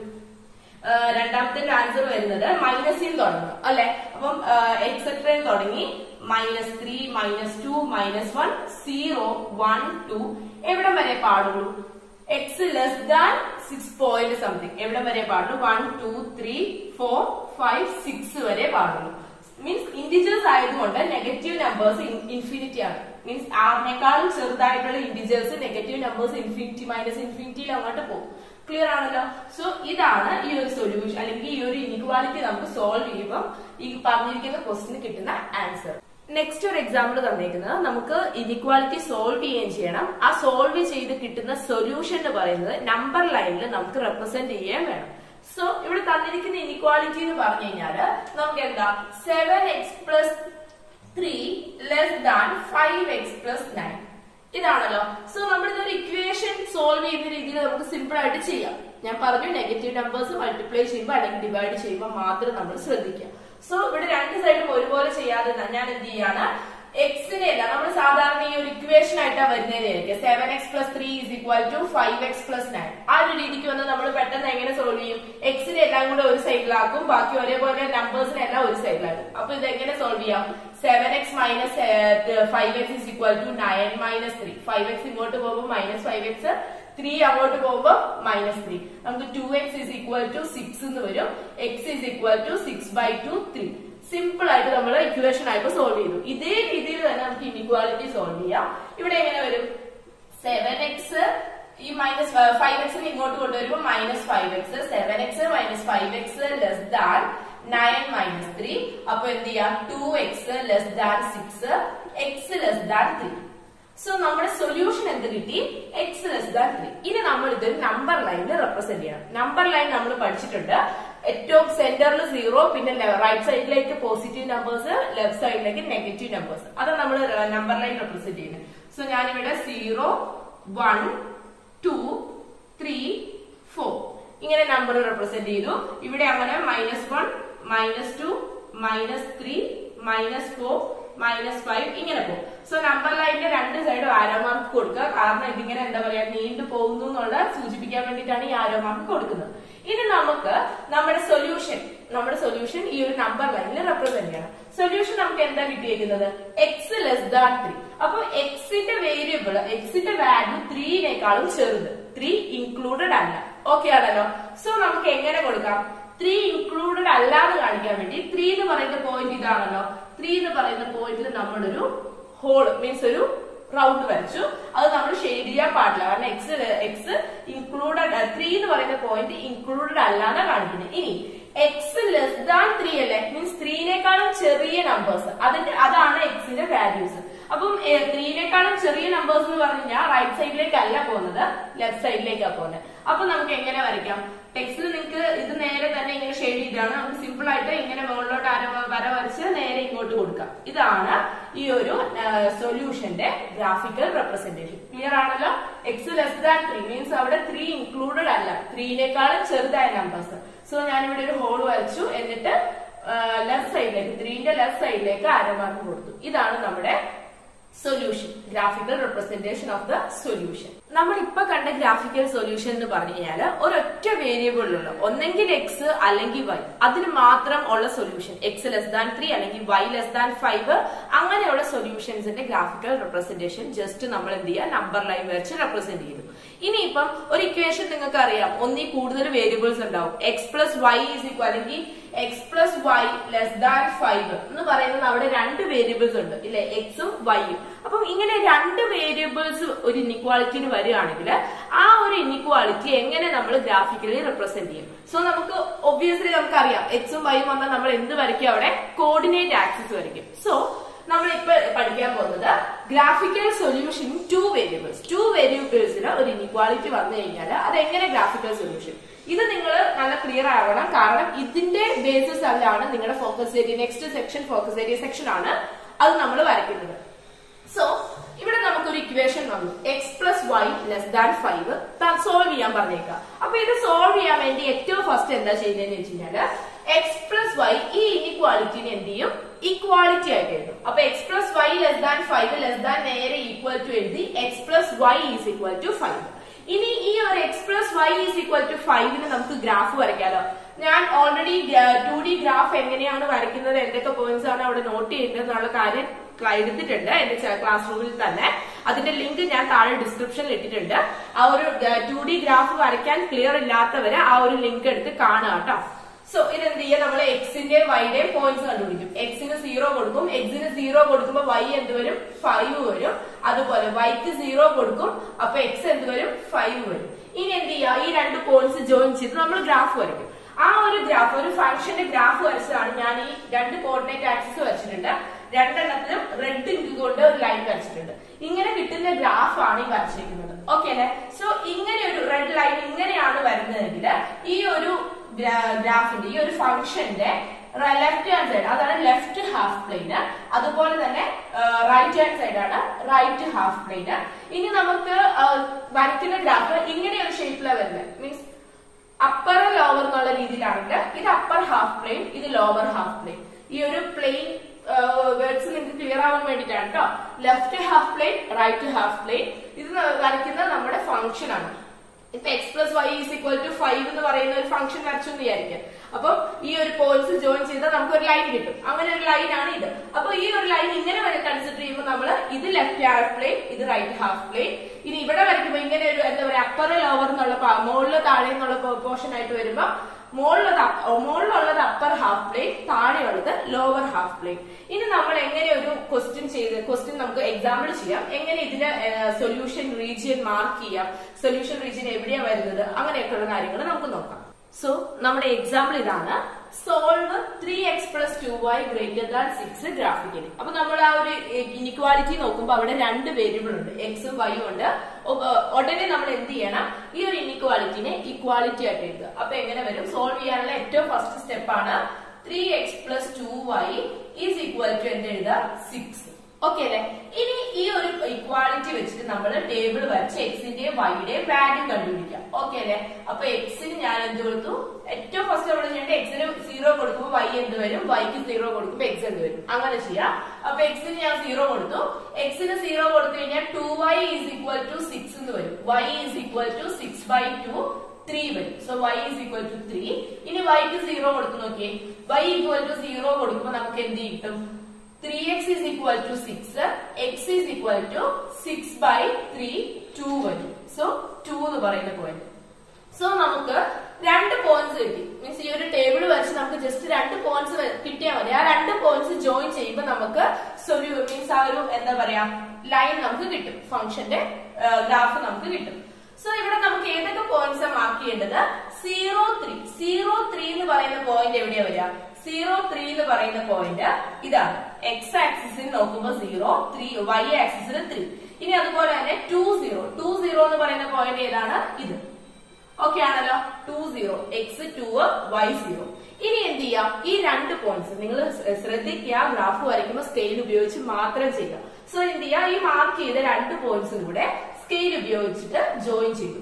ആ, രണ്ടാമത്തെ ആൻസർ വരുന്നത് മൈനസിൽ തുടങ്ങും അല്ലെ അപ്പം എക്സെട്രയിൽ തുടങ്ങി minus three minus two minus one zero one two എവിടം വരെ പാടുള്ളൂ x less than six point something എവിടം വരെ പാടുള്ളൂ one two three four five six വരെ പാടുള്ളൂ മീൻസ് ഇൻഡിജേഴ്സ് ആയതുകൊണ്ട് നെഗറ്റീവ് നമ്പേഴ്സ് ഇൻഫിനിറ്റി ആണ് മീൻസ് ആറിനേക്കാളും ചെറുതായിട്ടുള്ള integers negative numbers infinity minus ഇൻഫിനിറ്റിയിൽ അങ്ങോട്ട് പോകും ക്ലിയർ ആണല്ലോ സോ ഇതാണ് ഈ ഒരു സൊല്യൂഷൻ അല്ലെങ്കിൽ ഈ ഒരു ഇനിക്വാലിറ്റി നമുക്ക് സോൾവ് ചെയ്യുമ്പോൾ ഈ പറഞ്ഞിരിക്കുന്ന ക്വസ്റ്റിന് കിട്ടുന്ന ആൻസർ നെക്സ്റ്റ് ഒരു എക്സാമ്പിൾ തന്നേക്കുന്നത് നമുക്ക് ഇനിക്വാലിറ്റി സോൾവ് ചെയ്യുകയും ചെയ്യണം ആ സോൾവ് ചെയ്ത് കിട്ടുന്ന സൊല്യൂഷൻ എന്ന് പറയുന്നത് നമ്പർ ലൈനിൽ നമുക്ക് റെപ്രസെന്റ് ചെയ്യുകയും വേണം സോ ഇവിടെ തന്നിരിക്കുന്ന ഇനിക്വാലിറ്റി എന്ന് പറഞ്ഞു കഴിഞ്ഞാല് നമുക്ക് എന്താ seven x plus three less than five x plus nine ഇതാണല്ലോ സോ നമ്മൾ ഇതൊരു ഇക്വേഷൻ സോൾവ് ചെയ്യുന്ന രീതിയിൽ നമുക്ക് സിമ്പിൾ ആയിട്ട് ചെയ്യാം ഞാൻ പറഞ്ഞു നെഗറ്റീവ് നമ്പേഴ്സ് മൾട്ടിപ്ലൈ ചെയ്യുമ്പോൾ അല്ലെങ്കിൽ ഡിവൈഡ് ചെയ്യുമ്പോൾ മാത്രം നമ്മൾ ശ്രദ്ധിക്കുക സോ ഇവിടെ രണ്ട് സൈഡും ഒരുപോലെ ചെയ്യാതെ ന- ഞാൻ എന്ത് ചെയ്യാണ് എക്സിനെ അല്ല നമ്മൾ സാധാരണ ഈ ഒരു ഇക്വേഷൻ ആയിട്ടാണ് വരുന്നതിനായിരിക്കും seven x plus three is equal to five x plus nine ആ ഒരു രീതിക്ക് വന്ന് നമ്മൾ പെട്ടെന്ന് എങ്ങനെ സോൾവ് ചെയ്യും എക്സിനെ എല്ലാം കൂടെ ഒരു സൈഡിലാക്കും ബാക്കി ഒരേപോലെ നമ്പേഴ്സിനെ എല്ലാം ഒരു സൈഡിലാക്കും അപ്പൊ ഇത് എങ്ങനെ സോൾവ് ചെയ്യാം seven x minus five x is equal to nine minus three five x ഇങ്ങോട്ട് പോകുമ്പോൾ മൈനസ് ഫൈവ് എക്സ് ത്രീ അങ്ങോട്ട് പോകുമ്പോൾ മൈനസ് ത്രീ നമുക്ക് two x is equal to six എന്ന് വരും x is equal to six by two three simple ആയിട്ട് നമ്മൾ equation ആയിട്ട് സോൾവ് ചെയ്തു ഇതേ രീതിയിൽ തന്നെ നമുക്ക് ഇനിക്വാലിറ്റി സോൾവ് ചെയ്യാം ഇവിടെ എങ്ങനെ വരും സെവൻ എക്സ് ഈ മൈനസ് ഫൈവ് എക്സിന് ഇങ്ങോട്ട് കൊണ്ടുവരുമ്പോൾ minus five x seven x minus five x less than nine minus three അപ്പൊ എന്ത് ചെയ്യാം two x less than six x less than three so നമ്മുടെ സൊല്യൂഷൻ എന്ത് കിട്ടി എക്സ് ലെസ് ദാൻ ത്രീ ഇനി നമ്മൾ ഇതൊരു നമ്പർ ലൈനിൽ റെപ്രസെന്റ് ചെയ്യണം നമ്പർ ലൈൻ നമ്മൾ പഠിച്ചിട്ടുണ്ട് ഏറ്റവും സെന്ററിൽ സീറോ പിന്നെ റൈറ്റ് സൈഡിലേക്ക് പോസിറ്റീവ് നമ്പേഴ്സ് ലെഫ്റ്റ് സൈഡിലേക്ക് നെഗറ്റീവ് നമ്പേഴ്സ് അതാണ് നമ്മൾ നമ്പർ ലൈൻ റെപ്രസെന്റ് ചെയ്യുന്നത് സോ ഞാനിവിടെ zero one two three four ഇങ്ങനെ നമ്പർ റെപ്രസെന്റ് ചെയ്തു ഇവിടെ അങ്ങനെ minus one minus two minus three minus four minus five ഇങ്ങനെ പോകും സോ നമ്പർ ലൈനിന്റെ രണ്ട് സൈഡും ആരോ മാർക്ക് കൊടുക്കുക കാരണം ഇതിങ്ങനെ എന്താ പറയാ നീണ്ടു പോകുന്നു എന്നുള്ള സൂചിപ്പിക്കാൻ വേണ്ടിയിട്ടാണ് ഈ ആരോ മാർക്ക് കൊടുക്കുന്നത് ഇനി നമുക്ക് നമ്മുടെ സൊല്യൂഷൻ നമ്മുടെ സൊല്യൂഷൻ ഈ ഒരു നമ്പർ ലൈനിൽ റെപ്രസെന്റ് ചെയ്യണം സൊല്യൂഷൻ നമുക്ക് എന്താ കിട്ടിയിരിക്കുന്നത് എക്സ് ലെസ് ദാൻ ത്രീ അപ്പൊ എക്സിന്റെ വേരിയബിൾ എക്സിന്റെ വാല്യൂ ത്രീനേക്കാളും ചെറുത് ത്രീ ഇൻക്ലൂഡഡ് അല്ല ഓക്കെ ആണല്ലോ സോ നമുക്ക് എങ്ങനെ കൊടുക്കാം ത്രീ ഇൻക്ലൂഡഡ് അല്ലാതെ കാണിക്കാൻ വേണ്ടി ത്രീ എന്ന് പറയുന്ന പോയിന്റ് ഇതാണല്ലോ ത്രീ എന്ന് പറയുന്ന പോയിന്റിൽ നമ്മളൊരു ഹോൾ മീൻസ് ഒരു റൗണ്ട് വരച്ചു അത് നമ്മൾ ഷെയ്ഡ് ചെയ്യാൻ പാടില്ല കാരണം എക്സ് എക്സ് ഇൻക്ലൂഡഡ് ത്രീ എന്ന് പറയുന്ന പോയിന്റ് ഇൻക്ലൂഡഡ് അല്ലാതെ കാണിക്കുന്നത് ഇനി എക്സ് ലെസ് ദാൻ ത്രീ അല്ലേ മീൻസ് ത്രീനേക്കാളും ചെറിയ നമ്പേഴ്സ് അതിന്റെ അതാണ് എക്സിന്റെ വാല്യൂസ് അപ്പം ത്രീനേക്കാളും ചെറിയ നമ്പേഴ്സ് എന്ന് പറഞ്ഞു കഴിഞ്ഞാൽ റൈറ്റ് സൈഡിലേക്ക് അല്ല പോകുന്നത് ലെഫ്റ്റ് സൈഡിലേക്കാണ് പോകുന്നത് അപ്പൊ നമുക്ക് എങ്ങനെ വരയ്ക്കാം ടെക്സ്റ്റിൽ നിങ്ങൾക്ക് ഇത് നേരെ തന്നെ ഇങ്ങനെ ഷെയ്ഡ് ചെയ്താണ് നമുക്ക് സിമ്പിൾ ആയിട്ട് ഇങ്ങനെ മുകളിലോട്ട് അര വര വരച്ച് നേരെ ഇങ്ങോട്ട് കൊടുക്കാം ഇതാണ് ഈ ഒരു സൊല്യൂഷന്റെ ഗ്രാഫിക്കൽ റെപ്രസെന്റേഷൻ ക്ലിയർ ആണല്ലോ x less than three means അവിടെ ത്രീ ഇൻക്ലൂഡഡ് അല്ല ത്രീനേക്കാളും ചെറുതായ നമ്പേഴ്സ് സോ ഞാനിവിടെ ഒരു ഹോൾ വരച്ചു എന്നിട്ട് ലെഫ്റ്റ് സൈഡിലേക്ക് ത്രീന്റെ ലെഫ്റ്റ് സൈഡിലേക്ക് അരമാർക്ക് കൊടുത്തു ഇതാണ് നമ്മുടെ solution graphical representation of the solution നമ്മൾ ഇപ്പൊ കണ്ട ഗ്രാഫിക്കൽ സൊല്യൂഷൻ എന്ന് പറഞ്ഞു കഴിഞ്ഞാൽ ഒരൊറ്റ വേരിയബിളിലുള്ള ഒന്നെങ്കിൽ എക്സ് അല്ലെങ്കിൽ വൈ അതിന് മാത്രം ഉള്ള solution x less than three അല്ലെങ്കിൽ വൈ ലെസ് ദാൻ ഫൈവ് അങ്ങനെയുള്ള സൊല്യൂഷൻസിന്റെ ഗ്രാഫിക്കൽ റെപ്രസെന്റേഷൻ ജസ്റ്റ് നമ്മൾ എന്ത് ചെയ്യുക നമ്പർ ലൈൻ വരച്ച് റെപ്രസെന്റ് ചെയ്തു ഇനിയിപ്പം ഒരു ഇക്വേഷൻ നിങ്ങൾക്ക് അറിയാം ഒന്നിൽ കൂടുതൽ വേരിയബിൾസ് ഉണ്ടാവും x plus y is equal അല്ലെങ്കിൽ x plus y less than five എന്ന് പറയുന്നത് അവിടെ രണ്ട് വേരിയബിൾസ് ഉണ്ട് ഇല്ലെ എക്സും വൈയും അപ്പം ഇങ്ങനെ രണ്ട് വേരിയബിൾസ് ഒരു ഇനിക്വാളിറ്റിന് വരികയാണെങ്കിൽ ആ ഒരു ഇനിക്വാളിറ്റി എങ്ങനെ നമ്മൾ ഗ്രാഫിക്കലി റെപ്രസെന്റ് ചെയ്യും സോ നമുക്ക് ഒബ്വിയസ്ലി നമുക്കറിയാം എക്സും വൈയും വന്നാൽ നമ്മൾ എന്ത് വരയ്ക്കും അവിടെ കോർഡിനേറ്റ് ആക്സിസ് വരയ്ക്കും സോ നമ്മൾ ഇപ്പൊ പഠിക്കാൻ പോകുന്നത് graphical solution two variables two വേരിയബിൾസിന് ഒരു ഇനിക്വാളിറ്റി വന്നു കഴിഞ്ഞാൽ അത് എങ്ങനെ ഗ്രാഫിക്കൽ സൊല്യൂഷൻ ഇത് നിങ്ങൾ നല്ല ക്ലിയർ ആവണം കാരണം ഇതിന്റെ ബേസിസ് അല്ലാണ് നിങ്ങളുടെ focus area next section focus area section ആണ് അത് നമ്മൾ വരയ്ക്കുന്നത് സോ ഇവിടെ നമുക്കൊരു ഇക്വേഷൻ വന്നു x plus y less than five solve ചെയ്യാൻ പറഞ്ഞേക്കാം അപ്പൊ ഇത് സോൾവ് ചെയ്യാൻ വേണ്ടി ഏറ്റവും ഫസ്റ്റ് എന്താ ചെയ്യുന്നതെന്ന് വെച്ച് കഴിഞ്ഞാല് എക്സ് പ്ലസ് വൈ ഈ ഇനിക്വാളിറ്റിനെ എന്ത് ചെയ്യും ഇക്വാളിറ്റി ആയിട്ട് എഴുതും അപ്പൊ x plus y less than five less than നേരെ ഈക്വൽ ടു എഴുതി x plus y is equal to five ഇനി ഈ ഒരു x plus y is equal to ഫൈവിന് നമുക്ക് ഗ്രാഫ് വരയ്ക്കാലോ ഞാൻ ഓൾറെഡി ടു ഡി ഗ്രാഫ് എങ്ങനെയാണ് വരയ്ക്കുന്നത് എന്തൊക്കെ പോയിന്റ്സ് ആണ് അവിടെ നോട്ട് ചെയ്യേണ്ടത് എന്നുള്ള കാര്യം ക്ല- എടുത്തിട്ടുണ്ട് എന്റെ ക്ലാസ് റൂമിൽ തന്നെ അതിന്റെ ലിങ്ക് ഞാൻ താഴെ ഡിസ്ക്രിപ്ഷനിൽ ഇട്ടിട്ടുണ്ട് ആ ഒരു ടു ഡി ഗ്രാഫ് വരയ്ക്കാൻ ക്ലിയർ ഇല്ലാത്തവര് ആ ഒരു ലിങ്ക് എടുത്ത് കാണുക കേട്ടോ സോ ഇതെന്ത് ചെയ്യുക നമ്മൾ എക്സിന്റെയും വൈയുടെയും പോയിന്റ്സ് കണ്ടുപിടിക്കും എക്സിന് സീറോ കൊടുക്കും എക്സിന് സീറോ കൊടുക്കുമ്പോൾ വൈ എന്ത് വരും ഫൈവ് വരും അതുപോലെ വൈക്ക് സീറോ കൊടുക്കും അപ്പൊ എക്സ് എന്ത് വരും ഫൈവ് വരും ഇനി എന്ത് ചെയ്യുക ഈ രണ്ട് പോയിന്റ്സ് ജോയിൻ ചെയ്ത് നമ്മൾ ഗ്രാഫ് വരയ്ക്കും ആ ഒരു ഗ്രാഫ് ഒരു ഫംഗ്ഷന്റെ ഗ്രാഫ് വരച്ചതാണ് ഞാൻ ഈ രണ്ട് കോർഡിനേറ്റ് ആക്സിസ് വരച്ചിട്ടുണ്ട് രണ്ടെണ്ണത്തിലും റെഡ് ഇങ്ക് കൊണ്ട് ഒരു ലൈൻ വരച്ചിട്ടുണ്ട് ഇങ്ങനെ കിട്ടുന്ന ഗ്രാഫ് ആണ് ഈ വരച്ചിരിക്കുന്നത് ഓക്കെ അല്ലെ സോ ഇങ്ങനെ ഒരു റെഡ് ലൈൻ ഇങ്ങനെയാണ് വരുന്നതെങ്കിൽ ഈ ഒരു ഗ്രാഫിന്റെ ഈ ഒരു ഫംഗ്ഷന്റെ ലെഫ്റ്റ് ഹാൻഡ് സൈഡ് അതാണ് ലെഫ്റ്റ് ഹാഫ് പ്ലെയിന് അതുപോലെ തന്നെ റൈറ്റ് ഹാൻഡ് സൈഡ് ആണ് റൈറ്റ് ഹാഫ് പ്ലെയിന് ഇനി നമുക്ക് ആ, വരയ്ക്കുന്ന ഗ്രാഫ് ഇങ്ങനെ ഒരു ഷേപ്പിലാണ് വരുന്നത് മീൻസ് അപ്പർ ലോവർ എന്നുള്ള രീതിയിലാണെങ്കിൽ ഇത് അപ്പർ ഹാഫ് പ്ലെയിൻ ഇത് ലോവർ ഹാഫ് പ്ലെയിൻ ഈ ഒരു പ്ലെയിൻ വേർഡ്സ് നിങ്ങൾക്ക് ക്ലിയർ ആവാൻ വേണ്ടിയിട്ടാണ് കേട്ടോ left half plane right half plane ഇത് വരയ്ക്കുന്നത് നമ്മുടെ ഫംഗ്ഷൻ ആണ് ഇപ്പൊ x plus y is equal to five എന്ന് പറയുന്ന ഒരു ഫംഗ്ഷൻ വരച്ചു എന്ന് വിചാരിക്കാം അപ്പം ഈ ഒരു പോയിന്റ്സ് ജോയിൻ ചെയ്താൽ നമുക്ക് ഒരു ലൈൻ കിട്ടും അങ്ങനെ ഒരു ലൈൻ ആണ് ഇത് അപ്പൊ ഈ ഒരു ലൈൻ ഇങ്ങനെ വരെ കൺസിഡർ ചെയ്യുമ്പോൾ നമ്മൾ ഇത് ലെഫ്റ്റ് ഹാഫ് പ്ലെയിൻ ഇത് റൈറ്റ് ഹാഫ് പ്ലെയിൻ ഇനി ഇവിടെ വരയ്ക്കുമ്പോൾ ഇങ്ങനെ ഒരു എന്താ പറയാ അപ്പർ ലോവർ എന്നുള്ള മുകളിൽ താഴെ എന്നുള്ള പോർഷൻ ആയിട്ട് വരുമ്പോ മുകളിലുള്ളത് മുകളിലുള്ളത് അപ്പർ ഹാഫ് പ്ലെയിൻ താഴെയുള്ളത് ലോവർ ഹാഫ് പ്ലെയിൻ ഇനി നമ്മൾ എങ്ങനെ ഒരു ക്വസ്റ്റ്യൻ ചെയ്ത് ക്വസ്റ്റ്യൻ നമുക്ക് എക്സാമ്പിൾ ചെയ്യാം എങ്ങനെ ഇതിന് സൊല്യൂഷൻ റീജിയൻ മാർക്ക് ചെയ്യാം സൊല്യൂഷൻ റീജിയൻ എവിടെയാ വരുന്നത് അങ്ങനെയൊക്കെയുള്ള കാര്യങ്ങൾ നമുക്ക് നോക്കാം സോ നമ്മുടെ എക്സാമ്പിൾ ഇതാണ് solve three x plus two y greater than six graphically അപ്പൊ നമ്മൾ ആ ഒരു ഇനിക്വാലിറ്റി നോക്കുമ്പോൾ അവിടെ രണ്ട് വേരിയബിൾ ഉണ്ട് എക്സും വൈയും ഉണ്ട് ഒ- ഉടനെ നമ്മൾ എന്ത് ചെയ്യണം ഈ ഒരു ഇനിക്വാലിറ്റിനെ ഇക്വാലിറ്റി ആയിട്ട് എഴുതുക അപ്പൊ എങ്ങനെ വരും സോൾവ് ചെയ്യാനുള്ള ഏറ്റവും ഫസ്റ്റ് സ്റ്റെപ്പ് ആണ് three x plus two y is equal to എന്ത് എഴുതുക സിക്സ് ഓക്കെ അല്ലെ ഇനി ഈ ഒരു ഇക്വാളിറ്റി വെച്ചിട്ട് നമ്മൾ ടേബിൾ വരച്ച് എക്സിന്റെയും വൈയുടെയും വാല്യൂ കണ്ടുപിടിക്കാം ഓക്കെ അല്ലെ അപ്പൊ എക്സിന് ഞാൻ എന്ത് കൊടുത്തു ഏറ്റവും ഫസ്റ്റ് നമ്മൾ ചെയ്യേണ്ടത് എക്സിന് സീറോ കൊടുക്കുമ്പോൾ വൈ എന്ത് വരും വൈക്ക് സീറോ കൊടുക്കുമ്പോൾ എക്സ് എന്ത് വരും അങ്ങനെ ചെയ്യാം അപ്പൊ എക്സിന് ഞാൻ സീറോ കൊടുത്തു എക്സിന് സീറോ കൊടുത്തു കഴിഞ്ഞാൽ two y is equal to six എന്ന് വരും y is equal to six by two three വരും so y is equal to three ഇനി വൈക്ക് സീറോ കൊടുത്തു നോക്കിയേ വൈ ഈക്വൽ ടു സീറോ കൊടുക്കുമ്പോൾ നമുക്ക് എന്ത് കിട്ടും three x is equal to six x is equal to six by three two വരും സോ ടു എന്ന് പറയുന്ന പോയിന്റ് സോ നമുക്ക് രണ്ട് പോയിന്റ്സ് കിട്ടി മീൻസ് ഈ ഒരു ടേബിൾ വരച്ച് നമുക്ക് ജസ്റ്റ് രണ്ട് പോയിന്റ്സ് കിട്ടിയാൽ മതി ആ രണ്ട് പോയിന്റ്സ് ജോയിൻ ചെയ്യുമ്പോൾ നമുക്ക് സൊല്യൂ മീൻസ് ആ ഒരു എന്താ പറയാ ലൈൻ നമുക്ക് കിട്ടും ഫംഗ്ഷന്റെ ഗ്രാഫ് നമുക്ക് കിട്ടും സോ ഇവിടെ നമുക്ക് ഏതൊക്കെ പോയിന്റ്സ് മാർക്ക് ചെയ്യേണ്ടത് സീറോ ത്രീ സീറോ ത്രീ എന്ന് പറയുന്ന പോയിന്റ് എവിടെയാ വരിക സീറോ ത്രീ എന്ന് പറയുന്ന പോയിന്റ് ഇതാണ് എക്സ് ആക്സിസിൽ നോക്കുമ്പോൾ സീറോ ത്രീ വൈ ആക്സിസിൽ ത്രീ ഇനി അതുപോലെ തന്നെ ടു സീറോ ടു സീറോ എന്ന് പറയുന്ന പോയിന്റ് ഏതാണ് ഇത് ഓക്കെ ആണല്ലോ two zero x two y zero ഇനി എന്ത് ചെയ്യാം ഈ രണ്ട് പോയിന്റ്സ് നിങ്ങൾ ശ്രദ്ധിക്കുക ഗ്രാഫ് വരയ്ക്കുമ്പോൾ സ്കെയിൽ ഉപയോഗിച്ച് മാത്രം ചെയ്യുക സോ എന്ത് ചെയ്യുക ഈ മാർക്ക് ചെയ്ത രണ്ട് പോയിന്റ്സും കൂടെ സ്കെയിൽ ഉപയോഗിച്ചിട്ട് ജോയിൻ ചെയ്തു